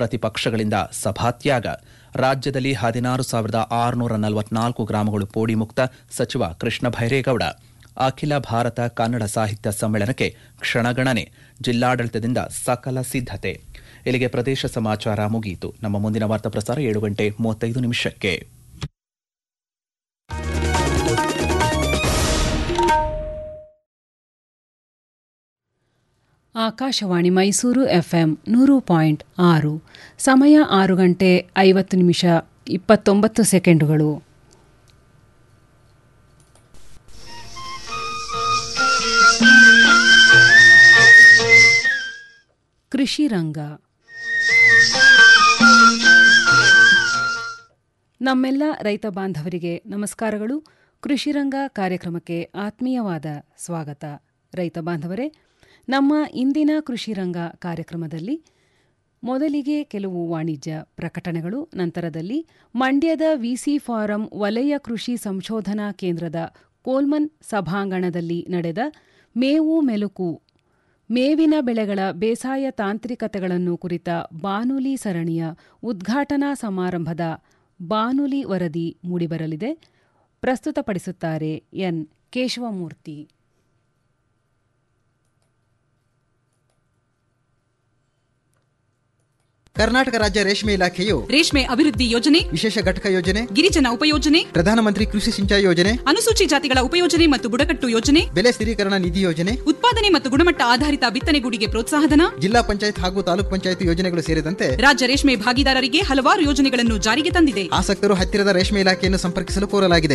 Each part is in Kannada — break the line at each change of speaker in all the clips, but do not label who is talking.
ಪ್ರತಿಪಕ್ಷಗಳಿಂದ ಸಭಾತ್ಯಾಗ ರಾಜ್ಯದಲ್ಲಿ ಹದಿನಾರು ಸಾವಿರದ ಆರುನೂರ ನಲವತ್ನಾಲ್ಕು ಗ್ರಾಮಗಳು ಪೋಡಿ ಮುಕ್ತ ಸಚಿವ ಕೃಷ್ಣ ಭೈರೇಗೌಡ ಅಖಿಲ ಭಾರತ ಕನ್ನಡ ಸಾಹಿತ್ಯ ಸಮ್ಮೇಳನಕ್ಕೆ ಕ್ಷಣಗಣನೆ ಜಿಲ್ಲಾಡಳಿತದಿಂದ ಸಕಲ ಸಿದ್ಧತೆ ಇಲ್ಲಿಗೆ ಪ್ರದೇಶ ಸಮಾಚಾರ ಮುಗಿಯಿತು ನಮ್ಮ ಮುಂದಿನ ವಾರ್ತಾ ಪ್ರಸಾರ ಏಳು ಗಂಟೆ ಮೂವತ್ತೈದು ನಿಮಿಷಕ್ಕೆ
ಆಕಾಶವಾಣಿ ಮೈಸೂರು ಎಫ್ಎಂ ನೂರು ಪಾಯಿಂಟ್ ಆರು ಸಮಯ ಆರು ಗಂಟೆ ಐವತ್ತು ನಿಮಿಷ ಇಪ್ಪತ್ತೊಂಬತ್ತು ಸೆಕೆಂಡುಗಳು ಕೃಷಿ ರಂಗ ನಮ್ಮೆಲ್ಲ ರೈತ ಬಾಂಧವರಿಗೆ ನಮಸ್ಕಾರಗಳು ಕೃಷಿರಂಗ ಕಾರ್ಯಕ್ರಮಕ್ಕೆ ಆತ್ಮೀಯವಾದ ಸ್ವಾಗತ ರೈತ ಬಾಂಧವರೇ ನಮ್ಮ ಇಂದಿನ ಕೃಷಿರಂಗ ಕಾರ್ಯಕ್ರಮದಲ್ಲಿ ಮೊದಲಿಗೆ ಕೆಲವು ವಾಣಿಜ್ಯ ಪ್ರಕಟಣೆಗಳು ನಂತರದಲ್ಲಿ ಮಂಡ್ಯದ ವಿಸಿ ಫಾರಂ ವಲಯ ಕೃಷಿ ಸಂಶೋಧನಾ ಕೇಂದ್ರದ ಕೋಲ್ಮನ್ ಸಭಾಂಗಣದಲ್ಲಿ ನಡೆದ ಮೇವು ಮೆಲುಕು ಮೇವಿನ ಬೆಳೆಗಳ ಬೇಸಾಯ ತಾಂತ್ರಿಕತೆಗಳನ್ನು ಕುರಿತ ಬಾನುಲಿ ಸರಣಿಯ ಉದ್ಘಾಟನಾ ಸಮಾರಂಭದ ಬಾನುಲಿ ವರದಿ ಮೂಡಿಬರಲಿದೆ ಪ್ರಸ್ತುತಪಡಿಸುತ್ತಾರೆ ಎನ್ ಕೇಶವಮೂರ್ತಿ
ಕರ್ನಾಟಕ ರಾಜ್ಯ ರೇಷ್ಮೆ ಇಲಾಖೆಯು
ರೇಷ್ಮೆ ಅಭಿವೃದ್ಧಿ ಯೋಜನೆ
ವಿಶೇಷ ಘಟಕ ಯೋಜನೆ
ಗಿರಿಜನ ಉಪಯೋಜನೆ
ಪ್ರಧಾನಮಂತ್ರಿ ಕೃಷಿ ಸಿಂಚಾಯಿ ಯೋಜನೆ
ಅನುಸೂಚಿ ಜಾತಿಗಳ ಉಪಯೋಜನೆ ಮತ್ತು ಬುಡಕಟ್ಟು ಯೋಜನೆ
ಬೆಲೆ ಸ್ಥಿರೀಕರಣ ನಿಧಿ ಯೋಜನೆ
ಉತ್ಪಾದನೆ ಮತ್ತು ಗುಣಮಟ್ಟ ಆಧಾರಿತ ಬಿತ್ತನೆಗೂಡಿಗೆ ಪ್ರೋತ್ಸಾಹಧನ
ಜಿಲ್ಲಾ ಪಂಚಾಯತ್ ಹಾಗೂ ತಾಲೂಕ್ ಪಂಚಾಯತ್ ಯೋಜನೆಗಳು ಸೇರಿದಂತೆ
ರಾಜ್ಯ ರೇಷ್ಮೆ ಭಾಗಿದಾರರಿಗೆ ಹಲವಾರು ಯೋಜನೆಗಳನ್ನು ಜಾರಿಗೆ ತಂದಿದೆ
ಆಸಕ್ತರು ಹತ್ತಿರದ ರೇಷ್ಮೆ ಇಲಾಖೆಯನ್ನು ಸಂಪರ್ಕಿಸಲು ಕೋರಲಾಗಿದೆ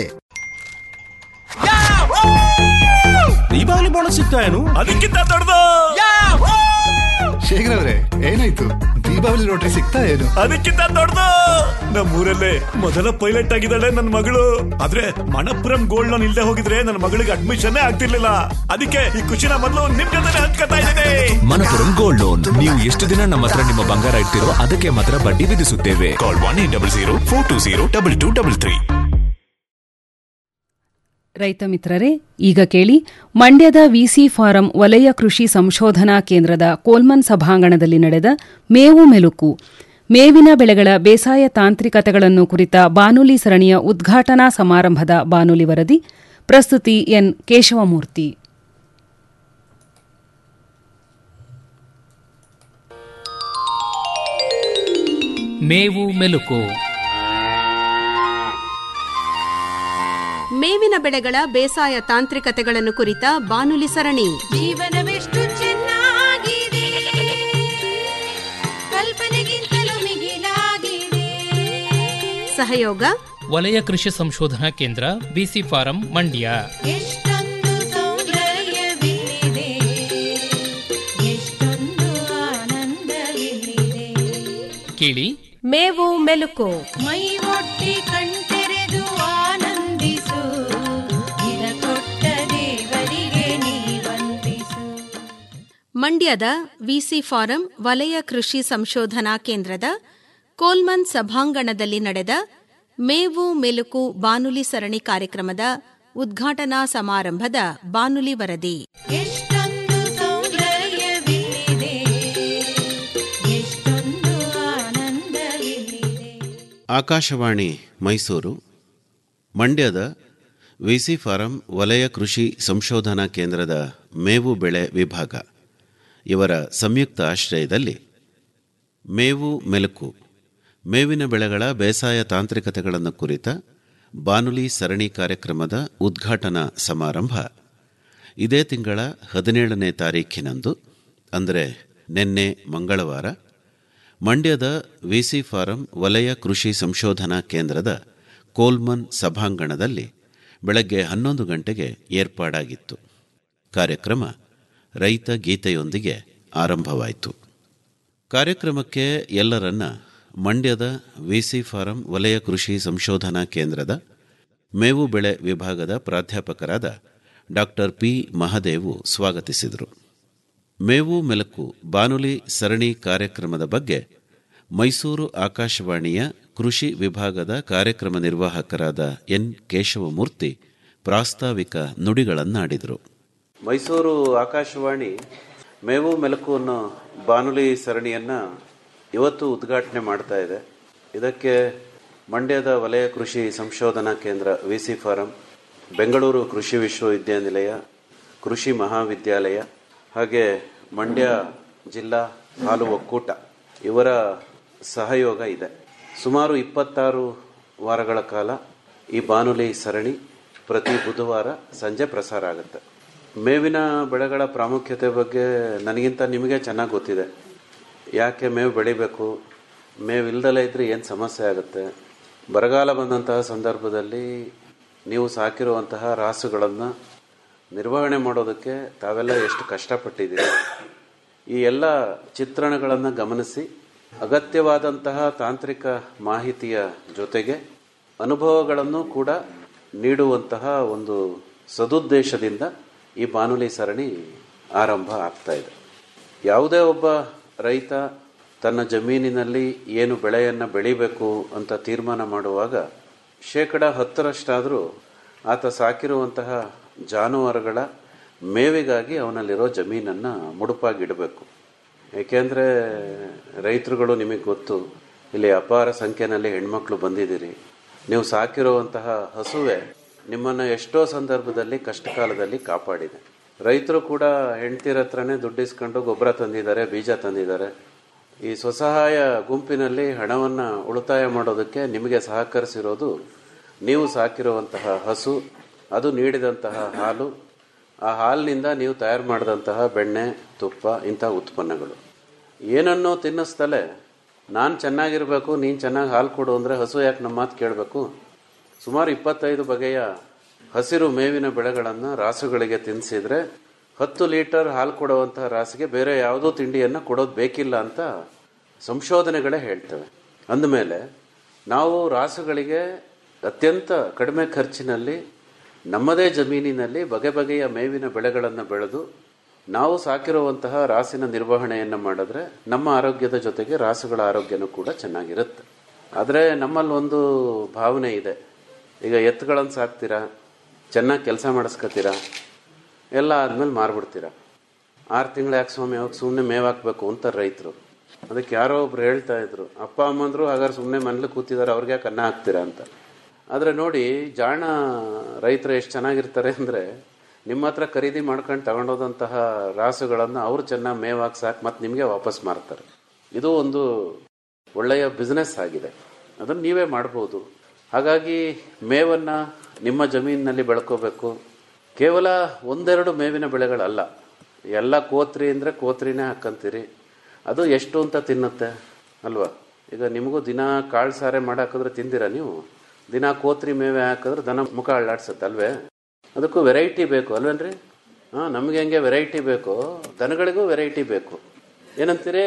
ದೀಪಾವಳಿ ಬೋನಸ್ ಸಿಗ್ತಾ ಏನು ಅದಕ್ಕಿಂತ ದೊಡ್ಡದು
ಶೇಖರ್ ಅವ್ರೆ ಏನಾಯ್ತು ದೀಪಾವಳಿ ಲಾಟ್ರಿ ಸಿಗ್ತಾ ಏನು
ಅದಕ್ಕಿಂತ ದೊಡ್ಡದು ನಮ್ಮೂರಲ್ಲೇ ಮೊದಲ ಪೈಲಟ್ ಆಗಿದ್ದಾಳೆ ನನ್ನ ಮಗಳು ಆದ್ರೆ ಮಣಪುರಂ ಗೋಲ್ಡ್ ಲೋನ್ ಇಲ್ಲದೆ ಹೋಗಿದ್ರೆ ನನ್ನ ಮಗಳಿಗೆ ಅಡ್ಮಿಷನ್ ಆಗ್ತಿರ್ಲಿಲ್ಲ ಅದಕ್ಕೆ ಈ ಖುಷಿನ ಮೊದಲು ನಿಮ್ ಜೊತೆ ಹಂಚ್ಕೊತಾ ಇದ್ದೇನೆ
ಮನಪುರಂ ಗೋಲ್ಡ್ ಲೋನ್ ನೀವು ಎಷ್ಟು ದಿನ ನಮ್ಮ ಹತ್ರ ನಿಮ್ಮ ಬಂಗಾರ ಇಡ್ತಿರೋ ಅದಕ್ಕೆ ಮಾತ್ರ ಬಡ್ಡಿ ವಿಧಿಸುತ್ತೇವೆ call one eight double zero four two zero double two double three
ರೈತ ಮಿತ್ರರೇ ಈಗ ಕೇಳಿ ಮಂಡ್ಯದ ವಿಸಿ ಫಾರಂ ವಲಯ ಕೃಷಿ ಸಂಶೋಧನಾ ಕೇಂದ್ರದ ಕೋಲ್ಮನ್ ಸಭಾಂಗಣದಲ್ಲಿ ನಡೆದ ಮೇವು ಮೆಲುಕು ಮೇವಿನ ಬೆಳೆಗಳ ಬೇಸಾಯ ತಾಂತ್ರಿಕತೆಗಳನ್ನು ಕುರಿತ ಬಾನುಲಿ ಸರಣಿಯ ಉದ್ಘಾಟನಾ ಸಮಾರಂಭದ ಬಾನುಲಿ ವರದಿ ಪ್ರಸ್ತುತಿ ಎನ್ ಕೇಶವಮೂರ್ತಿ
ಮೇವು ಮೆಲುಕು
ಮೇವಿನ ಬೆಳೆಗಳ ಬೇಸಾಯ ತಾಂತ್ರಿಕತೆಗಳನ್ನು ಕುರಿತ ಬಾನುಲಿ ಸರಣಿ
ಜೀವನವೆಷ್ಟು ಚೆನ್ನಾಗಿದೆ ಕಲ್ಪನೆಗಿಂತಲೂ ಮಿಗಿಲಾಗಿದೆ
ಸಹಯೋಗ
ವಲಯ ಕೃಷಿ ಸಂಶೋಧನಾ ಕೇಂದ್ರ ಬಿಸಿ ಫಾರಂ ಮಂಡ್ಯ
ಎಷ್ಟೊಂದು ಸೌಂದರ್ಯವಿಲ್ಲಿದೆ ಎಷ್ಟೊಂದು ಆನಂದವಿಲ್ಲಿದೆ
ಕೇಳಿ
ಮೇವು ಮೆಲುಕು
ಮೈ ಒಟ್ಟಿ ಕಣ್ತೆರೆದು ಆನಂದಿಸು ಇದ ಕೊಟ್ಟ ದೇವರಿಗೆ ನೀ ವಂದಿಸು
ಮಂಡ್ಯದ ವಿಸಿ ಫಾರಂ ವಲಯ ಕೃಷಿ ಸಂಶೋಧನಾ ಕೇಂದ್ರದ ಕೋಲ್ಮನ್ ಸಭಾಂಗಣದಲ್ಲಿ ನಡೆದ ಮೇವು ಮೆಲುಕು ಬಾನುಲಿ ಸರಣಿ ಕಾರ್ಯಕ್ರಮದ ಉದ್ಘಾಟನಾ ಸಮಾರಂಭದ ಬಾನುಲಿ ವರದಿ
ಎಷ್ಟೊಂದು ಸೌಂದರ್ಯವಿಲ್ಲಿದೆ ಎಷ್ಟೊಂದು ಆನಂದವಿಲ್ಲಿದೆ
ಆಕಾಶವಾಣಿ ಮೈಸೂರು ಮಂಡ್ಯದ ವಿಸಿ ಫಾರಂ ವಲಯ ಕೃಷಿ ಸಂಶೋಧನಾ ಕೇಂದ್ರದ ಮೇವು ಬೆಳೆ ವಿಭಾಗ ಇವರ ಸಂಯುಕ್ತ ಆಶ್ರಯದಲ್ಲಿ ಮೇವು ಮೆಲುಕು ಮೇವಿನ ಬೆಳೆಗಳ ಬೇಸಾಯ ತಾಂತ್ರಿಕತೆಗಳನ್ನು ಕುರಿತ ಬಾನುಲಿ ಸರಣಿ ಕಾರ್ಯಕ್ರಮದ ಉದ್ಘಾಟನಾ ಸಮಾರಂಭ ಇದೇ ತಿಂಗಳ ಹದಿನೇಳನೇ ತಾರೀಖಿನಂದು ಅಂದರೆ ನಿನ್ನೆ ಮಂಗಳವಾರ ಮಂಡ್ಯದ ವಿಸಿ ಫಾರಂ ವಲಯ ಕೃಷಿ ಸಂಶೋಧನಾ ಕೇಂದ್ರದ ಕೋಲ್ಮನ್ ಸಭಾಂಗಣದಲ್ಲಿ ಬೆಳಗ್ಗೆ ಹನ್ನೊಂದು ಗಂಟೆಗೆ ಏರ್ಪಾಡಾಗಿತ್ತು ಕಾರ್ಯಕ್ರಮ ರೈತ ಗೀತೆಯೊಂದಿಗೆ ಆರಂಭವಾಯಿತು ಕಾರ್ಯಕ್ರಮಕ್ಕೆ ಎಲ್ಲರನ್ನ ಮಂಡ್ಯದ ವಿಸಿ ಫಾರಂ ವಲಯ ಕೃಷಿ ಸಂಶೋಧನಾ ಕೇಂದ್ರದ ಮೇವು ಬೆಳೆ ವಿಭಾಗದ ಪ್ರಾಧ್ಯಾಪಕರಾದ ಡಾಕ್ಟರ್ ಪಿ ಮಹದೇವು ಸ್ವಾಗತಿಸಿದರು ಮೇವು ಮೆಲುಕು ಬಾನುಲಿ ಸರಣಿ ಕಾರ್ಯಕ್ರಮದ ಬಗ್ಗೆ ಮೈಸೂರು ಆಕಾಶವಾಣಿಯ ಕೃಷಿ ವಿಭಾಗದ ಕಾರ್ಯಕ್ರಮ ನಿರ್ವಾಹಕರಾದ ಎನ್ ಕೇಶವಮೂರ್ತಿ ಪ್ರಾಸ್ತಾವಿಕ ನುಡಿಗಳನ್ನಾಡಿದರು ಮೈಸೂರು ಆಕಾಶವಾಣಿ ಮೇವು ಮೆಲುಕು ಅನ್ನೋ ಬಾನುಲಿ ಸರಣಿಯನ್ನ ಇವತ್ತು ಉದ್ಘಾಟನೆ ಮಾಡ್ತಾ ಇದೆ ಇದಕ್ಕೆ ಮಂಡ್ಯದ ವಲಯ ಕೃಷಿ ಸಂಶೋಧನಾ ಕೇಂದ್ರ ವಿ ಸಿ ಫಾರಂ ಬೆಂಗಳೂರು ಕೃಷಿ ವಿಶ್ವವಿದ್ಯಾನಿಲಯ ಕೃಷಿ ಮಹಾವಿದ್ಯಾಲಯ ಹಾಗೆ ಮಂಡ್ಯ ಜಿಲ್ಲಾ ಹಾಲು ಒಕ್ಕೂಟ ಇವರ ಸಹಯೋಗ ಇದೆ ಸುಮಾರು ಇಪ್ಪತ್ತಾರು ವಾರಗಳ ಕಾಲ ಈ ಬಾನುಲಿ ಸರಣಿ ಪ್ರತಿ ಬುಧವಾರ ಸಂಜೆ ಪ್ರಸಾರ ಆಗುತ್ತೆ ಮೇವಿನ ಬೆಳೆಗಳ ಪ್ರಾಮುಖ್ಯತೆ ಬಗ್ಗೆ ನನಗಿಂತ ನಿಮಗೆ ಚೆನ್ನಾಗಿ ಗೊತ್ತಿದೆ ಯಾಕೆ ಮೇವು ಬೆಳಿಬೇಕು ಮೇವು ಇಲ್ದಲೇ ಇದ್ರೆ ಏನು ಸಮಸ್ಯೆ ಆಗುತ್ತೆ ಬರಗಾಲ ಬಂದಂತಹ ಸಂದರ್ಭದಲ್ಲಿ ನೀವು ಸಾಕಿರುವಂತಹ ರಾಸುಗಳನ್ನು ನಿರ್ವಹಣೆ ಮಾಡೋದಕ್ಕೆ ತಾವೆಲ್ಲ ಎಷ್ಟು ಕಷ್ಟಪಟ್ಟಿದ್ದೀರಿ ಈ ಎಲ್ಲ ಚಿತ್ರಣಗಳನ್ನು ಗಮನಿಸಿ ಅಗತ್ಯವಾದಂತಹ ತಾಂತ್ರಿಕ ಮಾಹಿತಿಯ ಜೊತೆಗೆ ಅನುಭವಗಳನ್ನು ಕೂಡ ನೀಡುವಂತಹ ಒಂದು ಸದುದ್ದೇಶದಿಂದ ಈ ಬಾನುಲಿ ಸರಣಿ ಆರಂಭ ಆಗ್ತಾ ಇದೆ ಯಾವುದೇ ಒಬ್ಬ ರೈತ ತನ್ನ ಜಮೀನಿನಲ್ಲಿ ಏನು ಬೆಳೆಯನ್ನು ಬೆಳಿಬೇಕು ಅಂತ ತೀರ್ಮಾನ ಮಾಡುವಾಗ ಶೇಕಡ ಹತ್ತರಷ್ಟಾದರೂ ಆತ ಸಾಕಿರುವಂತಹ ಜಾನುವಾರುಗಳ ಮೇವಿಗಾಗಿ ಅವನಲ್ಲಿರೋ ಜಮೀನನ್ನು ಮುಡುಪಾಗಿಡಬೇಕು ಏಕೆಂದರೆ ರೈತರುಗಳು ನಿಮಗೆ ಗೊತ್ತು ಇಲ್ಲಿ ಅಪಾರ ಸಂಖ್ಯೆಯಲ್ಲಿ ಹೆಣ್ಮಕ್ಳು ಬಂದಿದ್ದೀರಿ ನೀವು ಸಾಕಿರುವಂತಹ ಹಸುವೆ ನಿಮ್ಮನ್ನು ಎಷ್ಟೋ ಸಂದರ್ಭದಲ್ಲಿ ಕಷ್ಟ ಕಾಲದಲ್ಲಿ ಕಾಪಾಡಿದೆ ರೈತರು ಕೂಡ ಹೆಂಡ್ತಿರ ಹತ್ರನೇ ದುಡ್ಡಿಸ್ಕೊಂಡು ಗೊಬ್ಬರ ತಂದಿದ್ದಾರೆ ಬೀಜ ತಂದಿದ್ದಾರೆ ಈ ಸ್ವಸಹಾಯ ಗುಂಪಿನಲ್ಲಿ ಹಣವನ್ನು ಉಳಿತಾಯ ಮಾಡೋದಕ್ಕೆ ನಿಮಗೆ ಸಹಕರಿಸಿರೋದು ನೀವು ಸಾಕಿರುವಂತಹ ಹಸು ಅದು ನೀಡಿದಂತಹ ಹಾಲು ಆ ಹಾಲಿನಿಂದ ನೀವು ತಯಾರು ಮಾಡಿದಂತಹ ಬೆಣ್ಣೆ ತುಪ್ಪ ಇಂಥ ಉತ್ಪನ್ನಗಳು ಏನನ್ನೋ ತಿನ್ನಿಸ್ತಲೇ ನಾನು ಚೆನ್ನಾಗಿರಬೇಕು ನೀನು ಚೆನ್ನಾಗಿ ಹಾಲು ಕೊಡು ಅಂದರೆ ಹಸು ಯಾಕೆ ನಮ್ಮ ಮಾತು ಕೇಳಬೇಕು ಸುಮಾರು ಇಪ್ಪತ್ತೈದು ಬಗೆಯ ಹಸಿರು ಮೇವಿನ ಬೆಳೆಗಳನ್ನು ರಾಸುಗಳಿಗೆ ತಿನ್ನಿಸಿದ್ರೆ ಹತ್ತು ಲೀಟರ್ ಹಾಲು ಕೊಡುವಂತಹ ರಾಸಿಗೆ ಬೇರೆ ಯಾವುದೋ ತಿಂಡಿಯನ್ನು ಕೊಡೋದು ಬೇಕಿಲ್ಲ ಅಂತ ಸಂಶೋಧನೆಗಳೇ ಹೇಳ್ತವೆ ಅಂದಮೇಲೆ ನಾವು ರಾಸುಗಳಿಗೆ ಅತ್ಯಂತ ಕಡಿಮೆ ಖರ್ಚಿನಲ್ಲಿ ನಮ್ಮದೇ ಜಮೀನಿನಲ್ಲಿ ಬಗೆ ಬಗೆಯ ಮೇವಿನ ಬೆಳೆಗಳನ್ನು ಬೆಳೆದು ನಾವು ಸಾಕಿರುವಂತಹ ರಾಸಿನ ನಿರ್ವಹಣೆಯನ್ನು ಮಾಡಿದ್ರೆ ನಮ್ಮ ಆರೋಗ್ಯದ ಜೊತೆಗೆ ರಾಸುಗಳ ಆರೋಗ್ಯನೂ ಕೂಡ ಚೆನ್ನಾಗಿರುತ್ತೆ ಆದರೆ ನಮ್ಮಲ್ಲಿ ಒಂದು ಭಾವನೆ ಇದೆ ಈಗ ಎತ್ತುಗಳನ್ನು ಸಾಕ್ತೀರಾ ಚೆನ್ನಾಗಿ ಕೆಲಸ ಮಾಡಿಸ್ಕೊತೀರಾ ಎಲ್ಲ ಆದ್ಮೇಲೆ ಮಾರ್ಬಿಡ್ತೀರಾ ಆರು ತಿಂಗಳು ಯಾಕೆ ಸ್ವಾಮಿ ಅವಾಗ ಸುಮ್ಮನೆ ಮೇವು ಹಾಕ್ಬೇಕು ಅಂತಾರೆ ರೈತರು ಅದಕ್ಕೆ ಯಾರೋ ಒಬ್ರು ಹೇಳ್ತಾ ಇದ್ರು ಅಪ್ಪ ಅಮ್ಮಂದ್ರು ಹಾಗಾದ್ರೆ ಸುಮ್ಮನೆ ಮನೇಲಿ ಕೂತಿದ್ದಾರೆ ಅವ್ರಿಗೆ ಯಾಕೆ ಅನ್ನ ಹಾಕ್ತೀರಾ ಅಂತ ಆದರೆ ನೋಡಿ ಜಾಣ ರೈತರು ಎಷ್ಟು ಚೆನ್ನಾಗಿರ್ತಾರೆ ಅಂದರೆ ನಿಮ್ಮ ಹತ್ರ ಖರೀದಿ ಮಾಡ್ಕೊಂಡು ತಗೊಂಡೋದಂತಹ ರಾಸುಗಳನ್ನು ಅವ್ರು ಚೆನ್ನಾಗಿ ಮೇವು ಹಾಕಿ ಸಾಕು ಮತ್ತು ನಿಮಗೆ ವಾಪಸ್ ಮಾರ್ತಾರೆ ಇದು ಒಂದು ಒಳ್ಳೆಯ ಬಿಸ್ನೆಸ್ ಆಗಿದೆ ಅದನ್ನು ನೀವೇ ಮಾಡ್ಬೋದು ಹಾಗಾಗಿ ಮೇವನ್ನು ನಿಮ್ಮ ಜಮೀನಿನಲ್ಲಿ ಬೆಳ್ಕೋಬೇಕು ಕೇವಲ ಒಂದೆರಡು ಮೇವಿನ ಬೆಳೆಗಳಲ್ಲ ಎಲ್ಲ ಕೋತ್ರಿ ಅಂದರೆ ಕೋತ್ರಿನೇ ಹಾಕ್ಕಂತೀರಿ ಅದು ಎಷ್ಟು ಅಂತ ತಿನ್ನುತ್ತೆ ಅಲ್ವಾ ಈಗ ನಿಮಗೂ ದಿನ ಕಾಳು ಸಾರೆ ಮಾಡಾಕಿದ್ರೆ ತಿಂದಿರಾ ನೀವು ದಿನ ಕೋತ್ರಿ ಮೇವೆ ಹಾಕಿದ್ರೆ ದನ ಮುಖ ಅಳ್ಳಾಡ್ಸತ್ತೆ ಅಲ್ವೇ ಅದಕ್ಕೂ ವೆರೈಟಿ ಬೇಕು ಅಲ್ವೇನ್ರಿ ಹಾಂ ನಮ್ಗೆ ಹೆಂಗೆ ವೆರೈಟಿ ಬೇಕು ದನಗಳಿಗೂ ವೆರೈಟಿ ಬೇಕು ಏನಂತೀರಿ